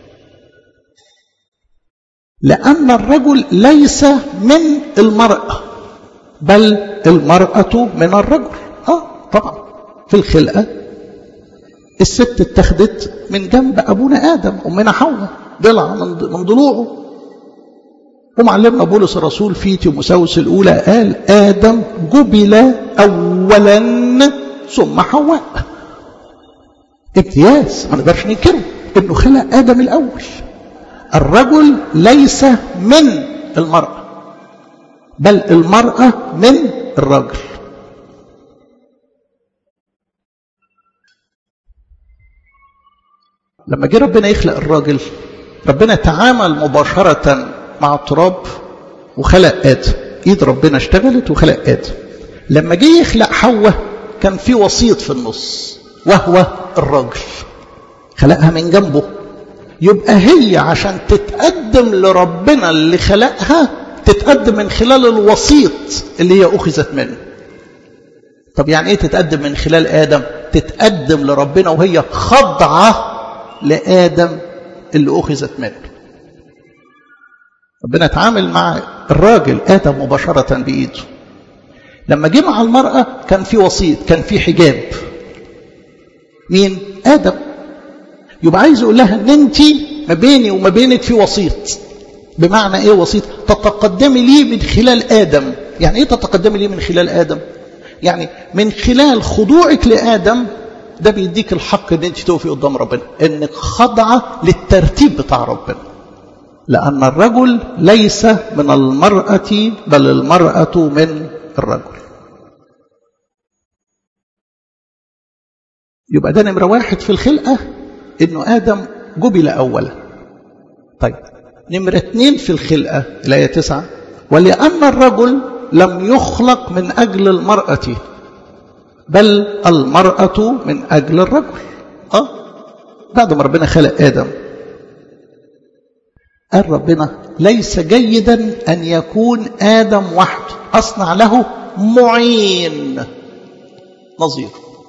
لان الرجل ليس من المراه بل المراه من الرجل اه طبعا في الخلقه الست اتخذت من جنب ابونا ادم امنا حواء ضلع من ضلوعه ومعلمنا بولس الرسول في تيموساوس الأولى قال آدم جبل أولا ثم حواء امتياز ما نقدرش ننكره انه خلق آدم الأول الرجل ليس من المرأة بل المرأة من الرجل لما جه ربنا يخلق الراجل ربنا تعامل مباشرة مع التراب وخلق آدم ايد ربنا اشتغلت وخلق آدم لما جه يخلق حواء كان في وسيط في النص وهو الراجل خلقها من جنبه يبقى هي عشان تتقدم لربنا اللي خلقها تتقدم من خلال الوسيط اللي هي أخذت منه طب يعني ايه تتقدم من خلال آدم تتقدم لربنا وهي خضعة لآدم اللي أخذت منه ربنا اتعامل مع الراجل آدم مباشرة بإيده لما جه مع المرأة كان في وسيط كان في حجاب مين آدم يبقى عايز يقول لها ان انت ما بيني وما بينك في وسيط بمعنى ايه وسيط تتقدمي لي من خلال ادم يعني ايه تتقدمي لي من خلال ادم يعني من خلال خضوعك لادم ده بيديك الحق ان انت تقفي قدام ربنا انك خاضعه للترتيب بتاع ربنا لان الرجل ليس من المراه بل المراه من الرجل يبقى ده نمره واحد في الخلقه انه ادم جبل اولا طيب نمرة اتنين في الخلقة الآية تسعة ولأن الرجل لم يخلق من أجل المرأة بل المرأة من أجل الرجل آه بعد ما ربنا خلق آدم قال ربنا ليس جيدا أن يكون آدم وحده أصنع له معين نظير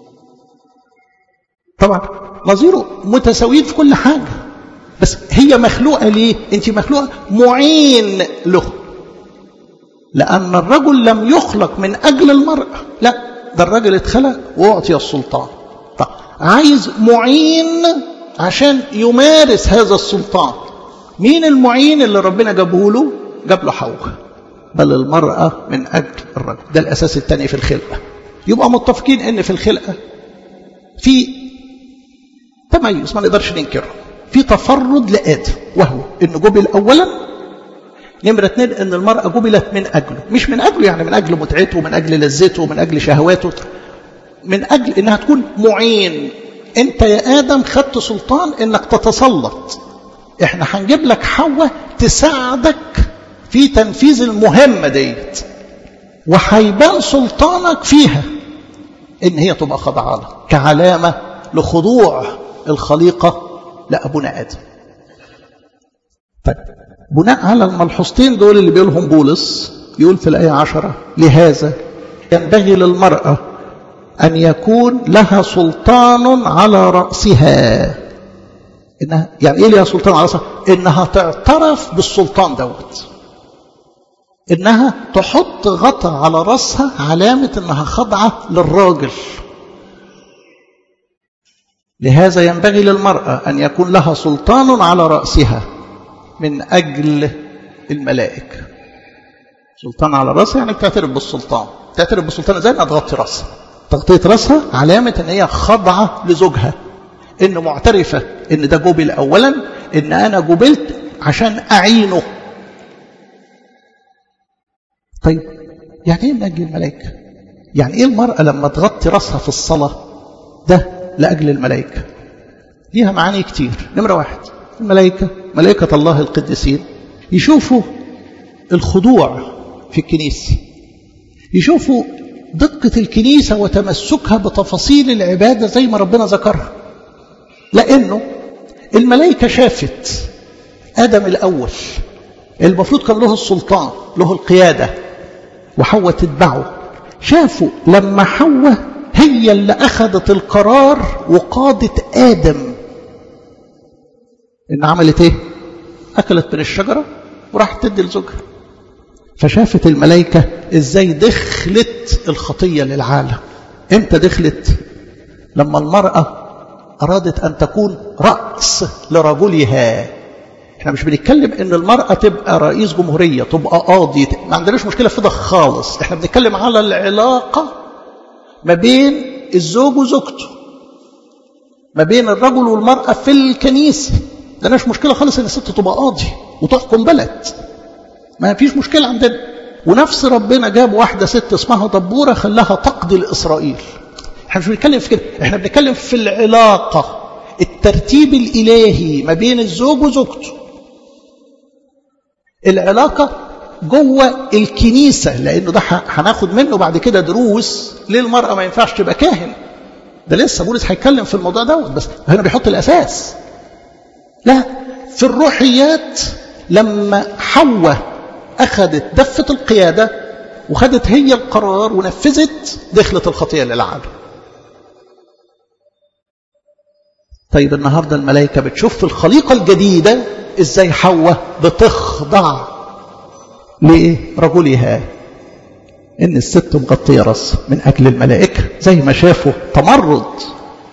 طبعا نظيره متساويين في كل حاجة بس هي مخلوقة ليه انت مخلوقة معين له لأن الرجل لم يخلق من أجل المرأة لا ده الرجل اتخلق وأعطي السلطان طب عايز معين عشان يمارس هذا السلطان مين المعين اللي ربنا جابه له جاب له حواء بل المرأة من أجل الرجل ده الأساس الثاني في الخلقة يبقى متفقين ان في الخلقة في تميز ما نقدرش ننكره في تفرد لآدم وهو إنه جبل أولا نمرة اثنين إن المرأة جبلت من أجله مش من أجله يعني من أجل متعته من أجل لذته من أجل شهواته من أجل إنها تكون معين أنت يا آدم خدت سلطان إنك تتسلط إحنا هنجيب لك حواء تساعدك في تنفيذ المهمة ديت وهيبان سلطانك فيها إن هي تبقى خاضعة لك كعلامة لخضوع الخليقة لأبونا آدم طيب بناء على الملحوظتين دول اللي بيقولهم بولس يقول في الآية عشرة لهذا ينبغي للمرأة أن يكون لها سلطان على رأسها إنها يعني إيه لها سلطان على رأسها إنها تعترف بالسلطان دوت إنها تحط غطا على رأسها علامة إنها خاضعة للراجل لهذا ينبغي للمرأة أن يكون لها سلطان على رأسها من أجل الملائكة سلطان على رأسها يعني بتعترف بالسلطان تعترف بالسلطان زي ما تغطي رأسها تغطية رأسها علامة أن هي خاضعة لزوجها إن معترفة إن ده جبل أولا إن أنا جبلت عشان أعينه طيب يعني إيه من أجل الملائكة يعني إيه المرأة لما تغطي رأسها في الصلاة ده لأجل الملائكة ليها معاني كتير نمرة واحد الملائكة ملائكة الله القديسين يشوفوا الخضوع في الكنيسة يشوفوا دقة الكنيسة وتمسكها بتفاصيل العبادة زي ما ربنا ذكرها لأنه الملائكة شافت آدم الأول المفروض كان له السلطان له القيادة وحواء تتبعه شافوا لما حواء هي اللي أخذت القرار وقادت آدم إن عملت إيه أكلت من الشجرة وراحت تدي لزوجها فشافت الملائكة إزاي دخلت الخطية للعالم إمتى دخلت لما المرأة أرادت أن تكون رأس لرجلها احنا مش بنتكلم ان المرأة تبقى رئيس جمهورية تبقى قاضي ما عندناش مشكلة في ده خالص احنا بنتكلم على العلاقة ما بين الزوج وزوجته ما بين الرجل والمرأة في الكنيسة ده مش مشكلة خالص ان الست تبقى قاضي وتحكم بلد ما فيش مشكلة عندنا ونفس ربنا جاب واحدة ست اسمها دبورة خلاها تقضي لإسرائيل احنا مش بنتكلم في كده احنا بنتكلم في العلاقة الترتيب الإلهي ما بين الزوج وزوجته العلاقة جوه الكنيسة لأنه ده هناخد منه بعد كده دروس ليه المرأة ما ينفعش تبقى كاهن ده لسه بولس هيتكلم في الموضوع دوت بس هنا بيحط الأساس لا في الروحيات لما حواء أخذت دفة القيادة وخدت هي القرار ونفذت دخلت الخطية للعالم طيب النهاردة الملائكة بتشوف في الخليقة الجديدة ازاي حواء بتخضع لرجلها ان الست مغطية راسها من اجل الملائكة زي ما شافوا تمرد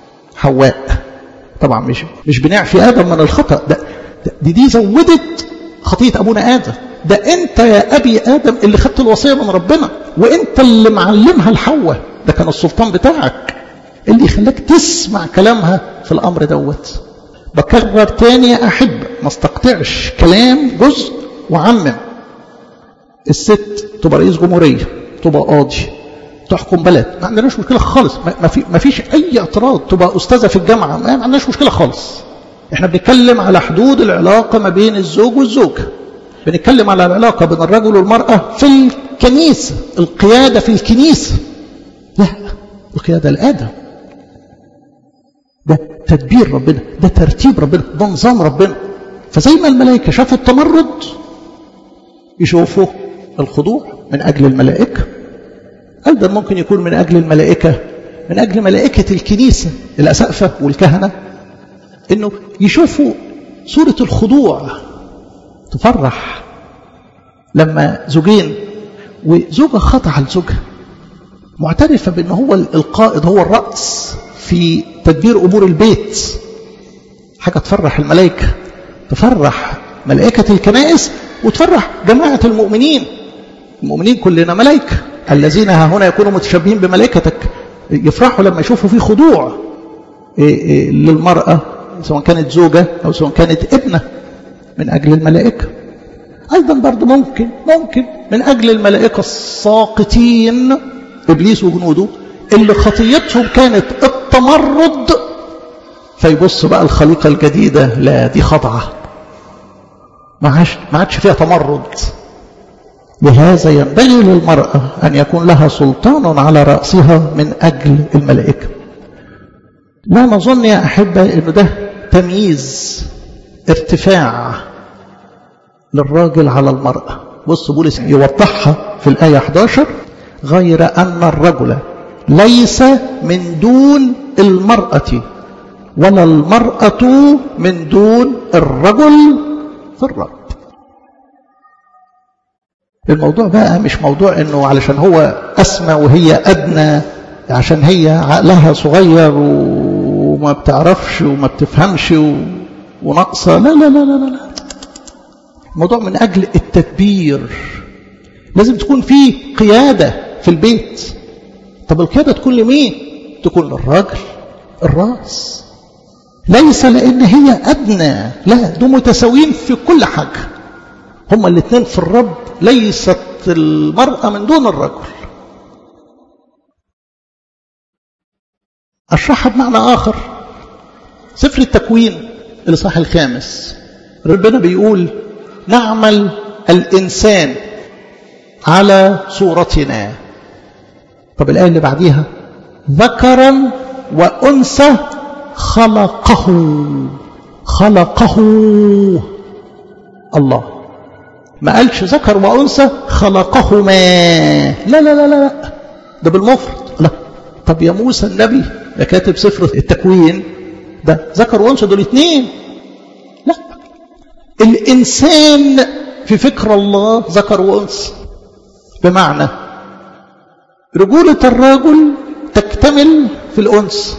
حواء طبعا مش مش بنعفي ادم من الخطأ ده دي دي زودت خطية أبونا آدم ده أنت يا أبي آدم اللي خدت الوصية من ربنا وأنت اللي معلمها لحواء ده كان السلطان بتاعك اللي يخليك تسمع كلامها في الأمر دوت بكرر تاني يا أحب ما استقطعش كلام جزء وعمم الست تبقى رئيس جمهورية تبقى قاضي تحكم بلد ما عندناش مشكلة خالص ما, في ما فيش أي اعتراض تبقى أستاذة في الجامعة ما عندناش مشكلة خالص احنا بنتكلم على حدود العلاقة ما بين الزوج والزوجة بنتكلم على العلاقة بين الرجل والمرأة في الكنيسة القيادة في الكنيسة لا القيادة الآدم ده تدبير ربنا ده ترتيب ربنا ده نظام ربنا فزي ما الملائكة شافوا التمرد يشوفوا الخضوع من أجل الملائكة أيضا ممكن يكون من أجل الملائكة من أجل ملائكة الكنيسة الأسقفة والكهنة إنه يشوفوا صورة الخضوع تفرح لما زوجين وزوجة خاضعة لزوجها معترفة بأنه هو القائد هو الرأس في تدبير أمور البيت حاجة تفرح الملائكة تفرح ملائكة الكنائس وتفرح جماعة المؤمنين المؤمنين كلنا ملائكة الذين ها هنا يكونوا متشابهين بملائكتك يفرحوا لما يشوفوا في خضوع للمرأة سواء كانت زوجة أو سواء كانت ابنة من أجل الملائكة أيضا برضو ممكن ممكن من أجل الملائكة الساقطين إبليس وجنوده اللي خطيتهم كانت التمرد فيبص بقى الخليقة الجديدة لا دي خضعة ما عادش ما عادش فيها تمرد لهذا ينبغي للمرأة أن يكون لها سلطان على رأسها من أجل الملائكة لا نظن يا أحبة أنه ده تمييز ارتفاع للراجل على المرأة بص بولس يوضحها في الآية 11 غير أن الرجل ليس من دون المرأة ولا المرأة من دون الرجل في الرب الموضوع بقى مش موضوع انه علشان هو اسمى وهي ادنى عشان هي عقلها صغير وما بتعرفش وما بتفهمش وناقصه لا لا لا لا لا الموضوع من اجل التدبير لازم تكون في قياده في البيت طب القياده تكون لمين تكون للراجل الراس ليس لان هي ادنى لا دول متساويين في كل حاجه هما الاثنين في الرب ليست المرأة من دون الرجل أشرحها بمعنى آخر سفر التكوين الإصحاح الخامس ربنا بيقول نعمل الإنسان على صورتنا طب الآية اللي بعديها ذكرا وأنثى خلقه خلقه الله ما قالش ذكر وأنثى خلقهما لا لا لا لا ده بالمفرد لا طب يا موسى النبي ده كاتب سفر التكوين ده ذكر وأنثى دول اتنين لا الإنسان في فكر الله ذكر وأنثى بمعنى رجولة الرجل تكتمل في الأنثى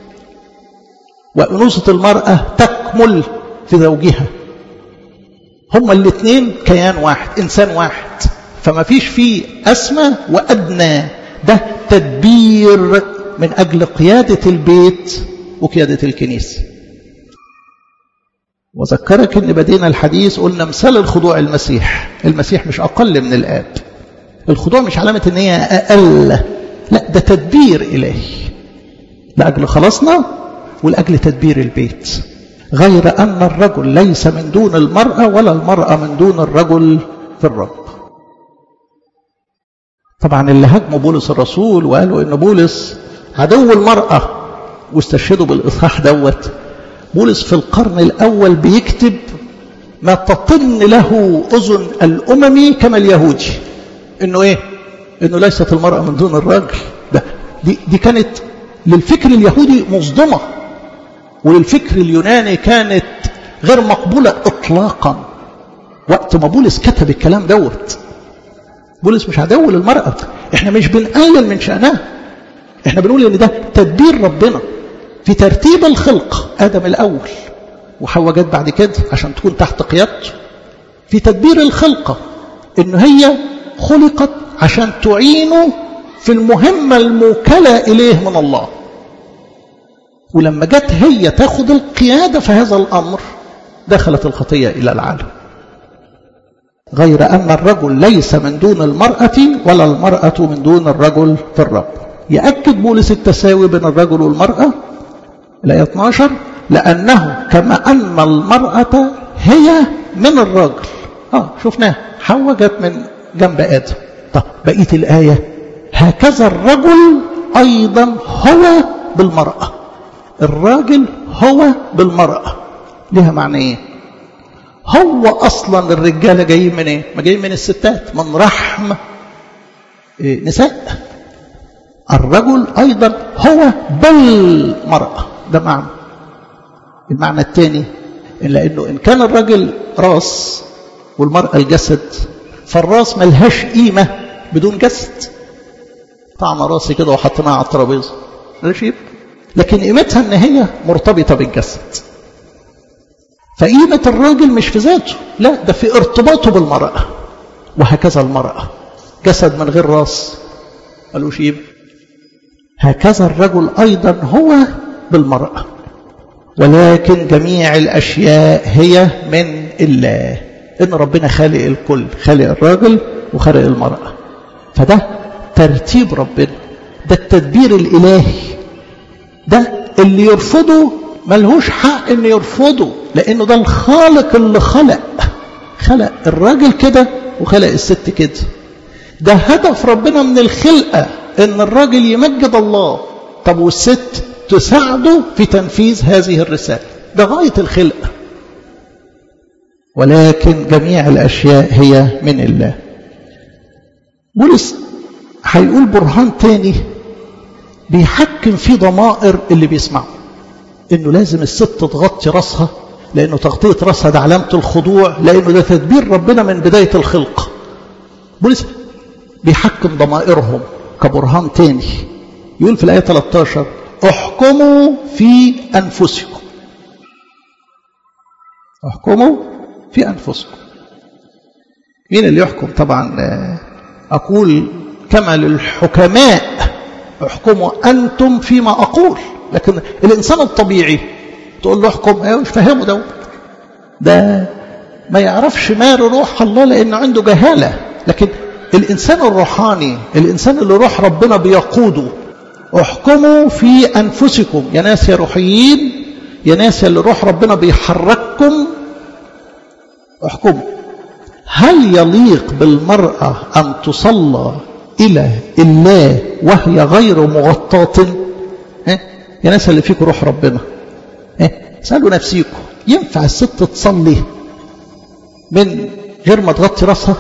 وأنوثة المرأة تكمل في زوجها هما الاثنين كيان واحد إنسان واحد فما فيش فيه أسمى وأدنى ده تدبير من أجل قيادة البيت وقيادة الكنيسة وذكرك ان بدينا الحديث قلنا مثال الخضوع المسيح المسيح مش أقل من الآب الخضوع مش علامة ان هي أقل لا ده تدبير إلهي لأجل خلاصنا ولأجل تدبير البيت غير أن الرجل ليس من دون المرأة ولا المرأة من دون الرجل في الرب طبعا اللي هاجموا بولس الرسول وقالوا ان بولس عدو المرأة واستشهدوا بالإصحاح دوت بولس في القرن الأول بيكتب ما تطن له أذن الأممي كما اليهودي إنه إيه؟ إنه ليست المرأة من دون الرجل ده دي, دي كانت للفكر اليهودي مصدمة وللفكر اليوناني كانت غير مقبولة إطلاقا وقت ما بولس كتب الكلام دوت بولس مش عدو للمرأة احنا مش بنقلل من شأنها احنا بنقول ان ده تدبير ربنا في ترتيب الخلق آدم الأول وحواء جت بعد كده عشان تكون تحت قيادته في تدبير الخلقة إن هي خلقت عشان تعينه في المهمة الموكلة إليه من الله ولما جت هي تاخد القيادة في هذا الأمر دخلت الخطية إلى العالم غير أن الرجل ليس من دون المرأة ولا المرأة من دون الرجل في الرب يأكد بولس التساوي بين الرجل والمرأة الآية 12 لأنه كما أن المرأة هي من الرجل آه شفناه حواء جت من جنب آدم طب بقية الآية هكذا الرجل أيضا هو بالمرأة الراجل هو بالمرأة لها معنى ايه هو اصلا الرجالة جايين من ايه ما جايين من الستات من رحم إيه نساء الرجل ايضا هو بالمرأة ده معنى المعنى الثاني لانه ان كان الرجل راس والمرأة الجسد فالراس ملهاش قيمة بدون جسد طعم راسي كده وحطيناها على الترابيزه ماشي لكن قيمتها ان هي مرتبطه بالجسد فقيمه الراجل مش في ذاته لا ده في ارتباطه بالمراه وهكذا المراه جسد من غير راس ملوش قيمه هكذا الرجل ايضا هو بالمراه ولكن جميع الاشياء هي من الله ان ربنا خالق الكل خالق الراجل وخالق المراه فده ترتيب ربنا ده التدبير الالهي ده اللي يرفضه ملهوش حق ان يرفضه لانه ده الخالق اللي خلق خلق الراجل كده وخلق الست كده ده هدف ربنا من الخلقه ان الراجل يمجد الله طب والست تساعده في تنفيذ هذه الرساله ده غايه الخلقه ولكن جميع الاشياء هي من الله بولس هيقول برهان تاني بيحكم في ضمائر اللي بيسمعوا انه لازم الست تغطي راسها لانه تغطيه راسها ده علامه الخضوع لانه ده تدبير ربنا من بدايه الخلق بولس بيحكم ضمائرهم كبرهان تاني يقول في الايه 13 احكموا في انفسكم احكموا في انفسكم مين اللي يحكم طبعا اقول كما للحكماء احكموا أنتم فيما أقول لكن الإنسان الطبيعي تقول له احكم ايه مش فاهمه ده ده ما يعرفش مال روح الله لأنه عنده جهالة لكن الإنسان الروحاني الإنسان اللي روح ربنا بيقوده احكموا في أنفسكم يا ناس يا روحيين يا ناس اللي روح ربنا بيحرككم احكموا هل يليق بالمرأة أن تصلى إلى الله وهي غير مغطاة ها؟ يا ناس اللي فيكم روح ربنا ها؟ سألوا نفسيكم ينفع الست تصلي من غير ما تغطي راسها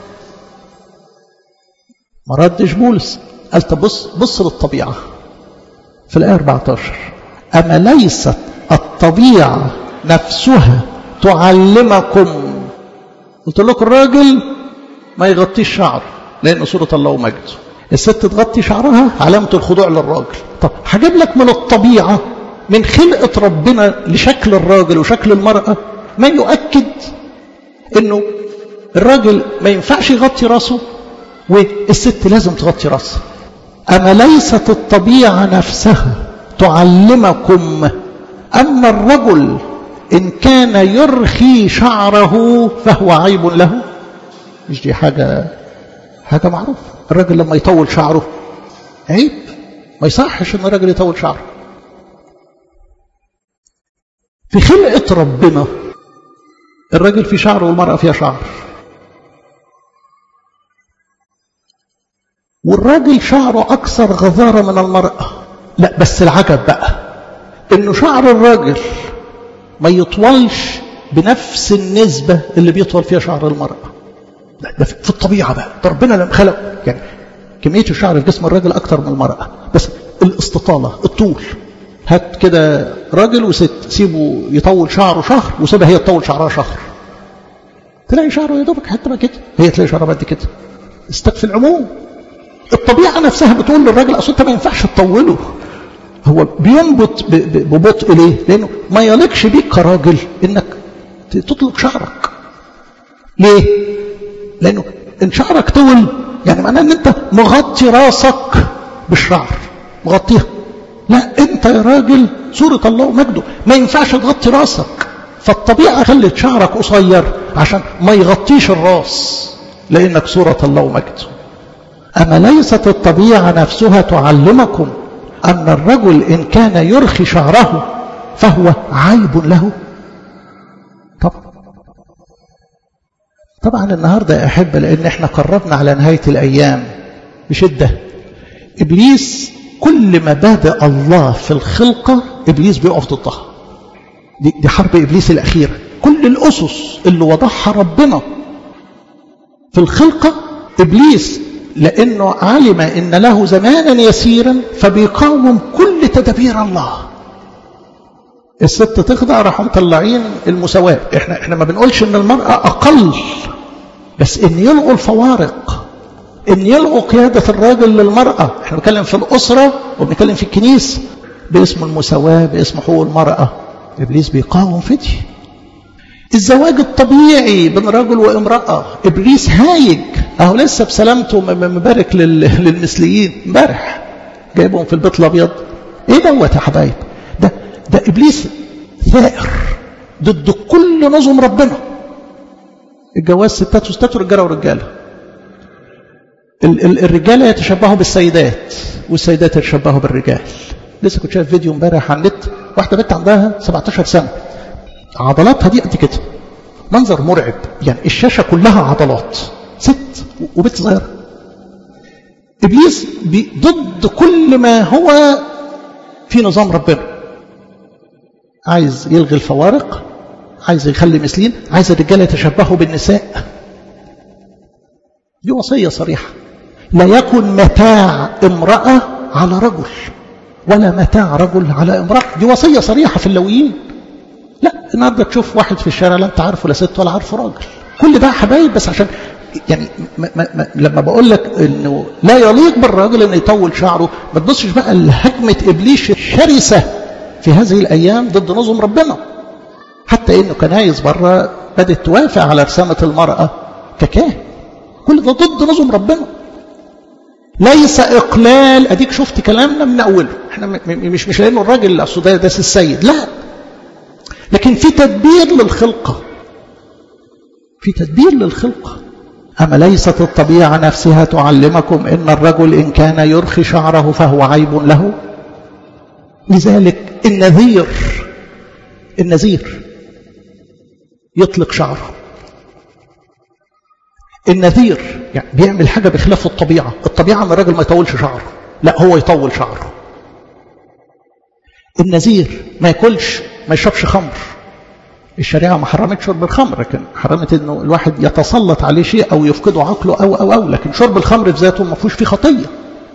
ما ردش بولس قال طب بص بص للطبيعة في الآية 14 أما ليست الطبيعة نفسها تعلمكم قلت لكم الراجل ما يغطيش شعره لأن صورة الله ومجده الست تغطي شعرها علامة الخضوع للراجل طب هجيب لك من الطبيعة من خلقة ربنا لشكل الراجل وشكل المرأة ما يؤكد انه الراجل ما ينفعش يغطي راسه والست لازم تغطي راسها أما ليست الطبيعة نفسها تعلمكم أن الرجل إن كان يرخي شعره فهو عيب له مش دي حاجة حاجة معروفة الراجل لما يطول شعره عيب ما يصحش ان الراجل يطول شعره في خلقة ربنا الراجل في شعر والمرأة فيها شعر والراجل شعره أكثر غزارة من المرأة لا بس العجب بقى انه شعر الراجل ما يطولش بنفس النسبة اللي بيطول فيها شعر المرأة ده في الطبيعة بقى ده ربنا لما خلق يعني كمية الشعر في جسم الراجل أكتر من المرأة بس الاستطالة الطول هات كده راجل وست سيبه يطول شعره شهر وسيبها هي تطول شعرها شهر تلاقي شعره يا دوبك حتى ما كده هي تلاقي شعرها قد كده استك في العموم الطبيعة نفسها بتقول للراجل أصل أنت ما ينفعش تطوله هو بينبت ببطء ليه؟ لأنه ما يليقش بيك كراجل إنك تطلق شعرك ليه لانه ان شعرك طول يعني معناه ان انت مغطي راسك بالشعر مغطيها لا انت يا راجل صورة الله ومجده ما ينفعش تغطي راسك فالطبيعة خلت شعرك قصير عشان ما يغطيش الراس لانك صورة الله ومجده اما ليست الطبيعة نفسها تعلمكم ان الرجل ان كان يرخي شعره فهو عيب له طبعا طبعا النهاردة يا أحبة لأن احنا قربنا على نهاية الأيام بشدة إبليس كل مبادئ الله في الخلقة إبليس بيقف ضدها دي, دي حرب إبليس الأخيرة كل الأسس اللي وضعها ربنا في الخلقة إبليس لأنه علم إن له زمانا يسيرا فبيقاوم كل تدابير الله الست تخضع راحوا مطلعين المساواة احنا احنا ما بنقولش ان المرأة اقل بس ان يلغوا الفوارق ان يلغوا قيادة الراجل للمرأة احنا بنتكلم في الاسرة وبنتكلم في الكنيسة باسم المساواة باسم حقوق المرأة ابليس بيقاوم في دي الزواج الطبيعي بين رجل وامرأة ابليس هايج اهو لسه بسلامته مبارك للمثليين امبارح جايبهم في البيت الابيض ايه دوت يا حبايب ده ده ابليس ثائر ضد كل نظم ربنا الجواز ستات وستات ورجاله ورجاله ال ال الرجاله يتشبهوا بالسيدات والسيدات يتشبهوا بالرجال لسه كنت شايف فيديو امبارح على النت واحده بنت عندها 17 سنه عضلاتها دي قد كده منظر مرعب يعني الشاشه كلها عضلات ست وبنت صغيره ابليس ضد كل ما هو في نظام ربنا عايز يلغي الفوارق عايز يخلي مثلين عايز الرجال يتشبهوا بالنساء دي وصية صريحة لا يكن متاع امرأة على رجل ولا متاع رجل على امرأة دي وصية صريحة في اللويين لا النهارده تشوف واحد في الشارع لا انت عارفه لا ست ولا عارفه راجل كل ده حبايب بس عشان يعني ما ما ما لما بقول لك انه لا يليق بالراجل انه يطول شعره ما تبصش بقى لهجمه ابليس الشرسه في هذه الايام ضد نظم ربنا حتى انه كنايس بره بدات توافق على رسامه المراه ككاهن كل ده ضد نظم ربنا ليس اقلال اديك شفت كلامنا من اوله احنا مش مش لانه الراجل اصل ده ده السيد لا لكن في تدبير للخلقه في تدبير للخلقه أما ليست الطبيعة نفسها تعلمكم إن الرجل إن كان يرخي شعره فهو عيب له لذلك النذير النذير يطلق شعره النذير يعني بيعمل حاجة بخلاف الطبيعة الطبيعة أن الراجل ما يطولش شعره لا هو يطول شعره النذير ما ياكلش ما يشربش خمر الشريعة ما حرمت شرب الخمر لكن حرمت انه الواحد يتسلط عليه شيء او يفقده عقله او او او لكن شرب الخمر في ذاته ما فيهوش فيه خطية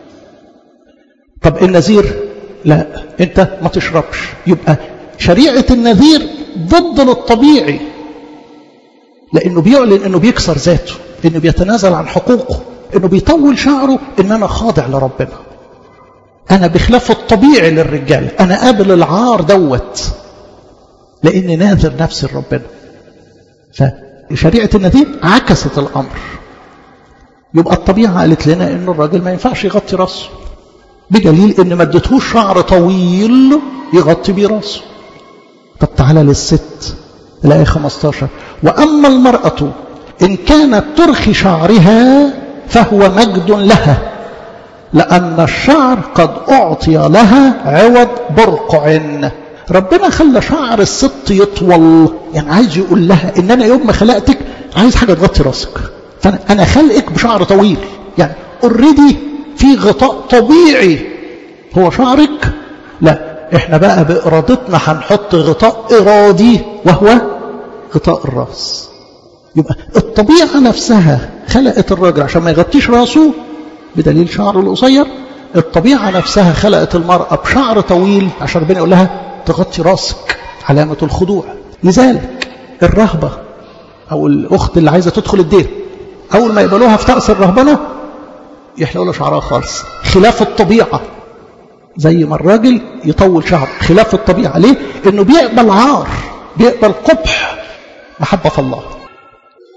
طب النذير لا انت ما تشربش يبقى شريعة النذير ضد للطبيعي لانه بيعلن انه بيكسر ذاته انه بيتنازل عن حقوقه انه بيطول شعره ان انا خاضع لربنا انا بخلاف الطبيعي للرجال انا قابل العار دوت لأني ناذر نفسي لربنا فشريعة النذير عكست الأمر يبقى الطبيعة قالت لنا إن الراجل ما ينفعش يغطي راسه بدليل إن ما اديتهوش شعر طويل يغطي بيه راسه طب تعالى للست الآية 15 وأما المرأة إن كانت ترخي شعرها فهو مجد لها لأن الشعر قد أعطي لها عوض برقع ربنا خلى شعر الست يطول يعني عايز يقول لها ان انا يوم ما خلقتك عايز حاجه تغطي راسك فانا انا خلقك بشعر طويل يعني اوريدي في غطاء طبيعي هو شعرك لا احنا بقى بارادتنا هنحط غطاء ارادي وهو غطاء الراس يبقى الطبيعه نفسها خلقت الراجل عشان ما يغطيش راسه بدليل شعره القصير الطبيعه نفسها خلقت المراه بشعر طويل عشان ربنا يقول لها تغطي راسك علامة الخضوع لذلك الرهبة أو الأخت اللي عايزة تدخل الدين أول ما يقبلوها في رأس الرهبنة يحلقوا له شعرها خالص خلاف الطبيعة زي ما الراجل يطول شعر خلاف الطبيعة ليه؟ إنه بيقبل عار بيقبل قبح محبة الله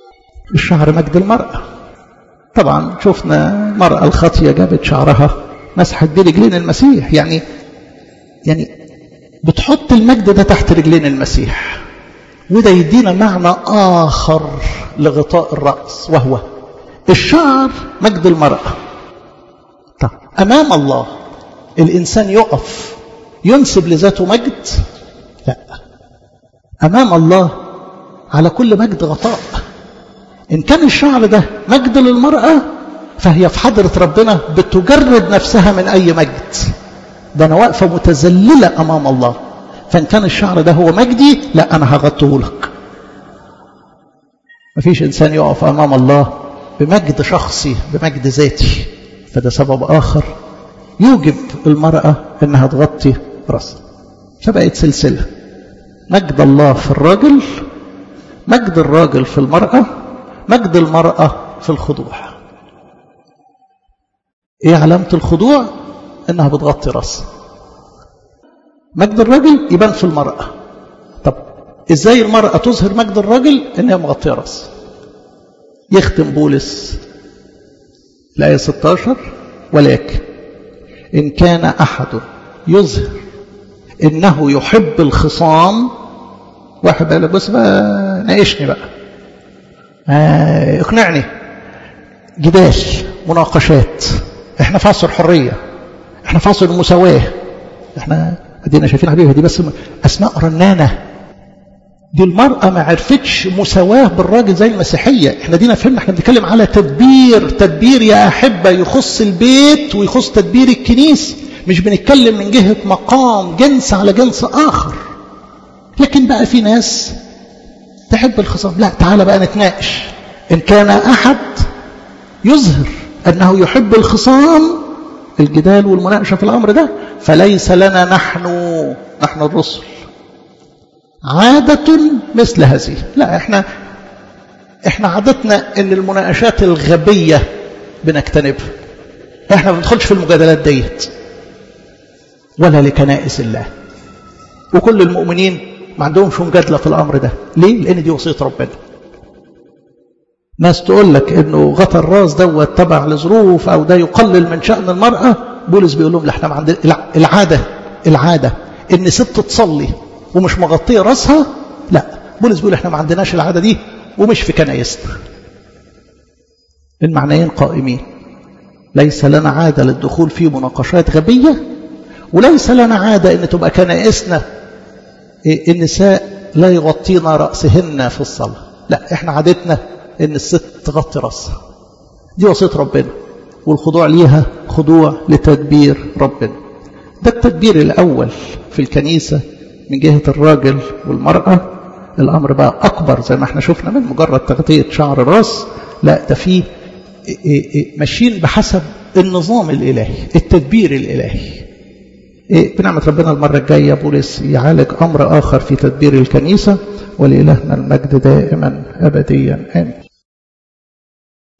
الشعر مجد المرأة طبعا شفنا المرأة الخاطية جابت شعرها مسحت بيه رجلين المسيح يعني يعني بتحط المجد ده تحت رجلين المسيح وده يدينا معنى آخر لغطاء الرأس وهو الشعر مجد المرأة طب أمام الله الإنسان يقف ينسب لذاته مجد لا أمام الله على كل مجد غطاء إن كان الشعر ده مجد للمرأة فهي في حضرة ربنا بتجرد نفسها من أي مجد ده أنا واقفة متذللة أمام الله فإن كان الشعر ده هو مجدي لا أنا هغطيه لك مفيش إنسان يقف أمام الله بمجد شخصي بمجد ذاتي فده سبب آخر يوجب المرأة أنها تغطي رأسها فبقت سلسلة مجد الله في الراجل مجد الراجل في المرأة مجد المرأة في الخضوع ايه علامة الخضوع انها بتغطي راسها مجد الراجل يبان في المرأة طب ازاي المرأة تظهر مجد الراجل انها مغطية راسها يختم بولس الآية 16 ولكن إن كان أحد يظهر إنه يحب الخصام واحد قال لك بص بقى ناقشني بقى آه اقنعني جدال مناقشات احنا في عصر الحرية احنا في عصر المساواة احنا ادينا شايفين حبيبي دي بس اسماء رنانة دي المرأة ما عرفتش مساواة بالراجل زي المسيحية احنا دينا فهمنا احنا بنتكلم على تدبير تدبير يا أحبة يخص البيت ويخص تدبير الكنيسة مش بنتكلم من جهة مقام جنس على جنس آخر لكن بقى في ناس تحب الخصام لا تعالى بقى نتناقش إن كان أحد يظهر أنه يحب الخصام الجدال والمناقشة في الأمر ده فليس لنا نحن نحن الرسل عادة مثل هذه لا احنا احنا عادتنا ان المناقشات الغبية بنجتنبها احنا ما بندخلش في المجادلات ديت ولا لكنائس الله وكل المؤمنين ما عندهمش مجادلة في الامر ده ليه لان دي وصية ربنا ناس تقول لك انه غطى الراس دوت تبع لظروف او ده يقلل من شأن المرأة بولس بيقول لهم لا احنا عندنا العادة العادة ان ست تصلي ومش مغطية راسها لا بولس بيقول احنا ما عندناش العادة دي ومش في كنايسنا المعنيين قائمين ليس لنا عادة للدخول في مناقشات غبية وليس لنا عادة ان تبقى كنائسنا النساء لا يغطين رأسهن في الصلاة لا احنا عادتنا ان الست تغطي راسها دي وصية ربنا والخضوع ليها خضوع لتدبير ربنا ده التدبير الأول في الكنيسة من جهة الراجل والمرأة الأمر بقى أكبر زي ما احنا شفنا من مجرد تغطية شعر الراس لا ده فيه ماشيين بحسب النظام الإلهي التدبير الإلهي بنعمة ربنا المرة الجاية بولس يعالج أمر آخر في تدبير الكنيسة ولإلهنا المجد دائما أبديا آمين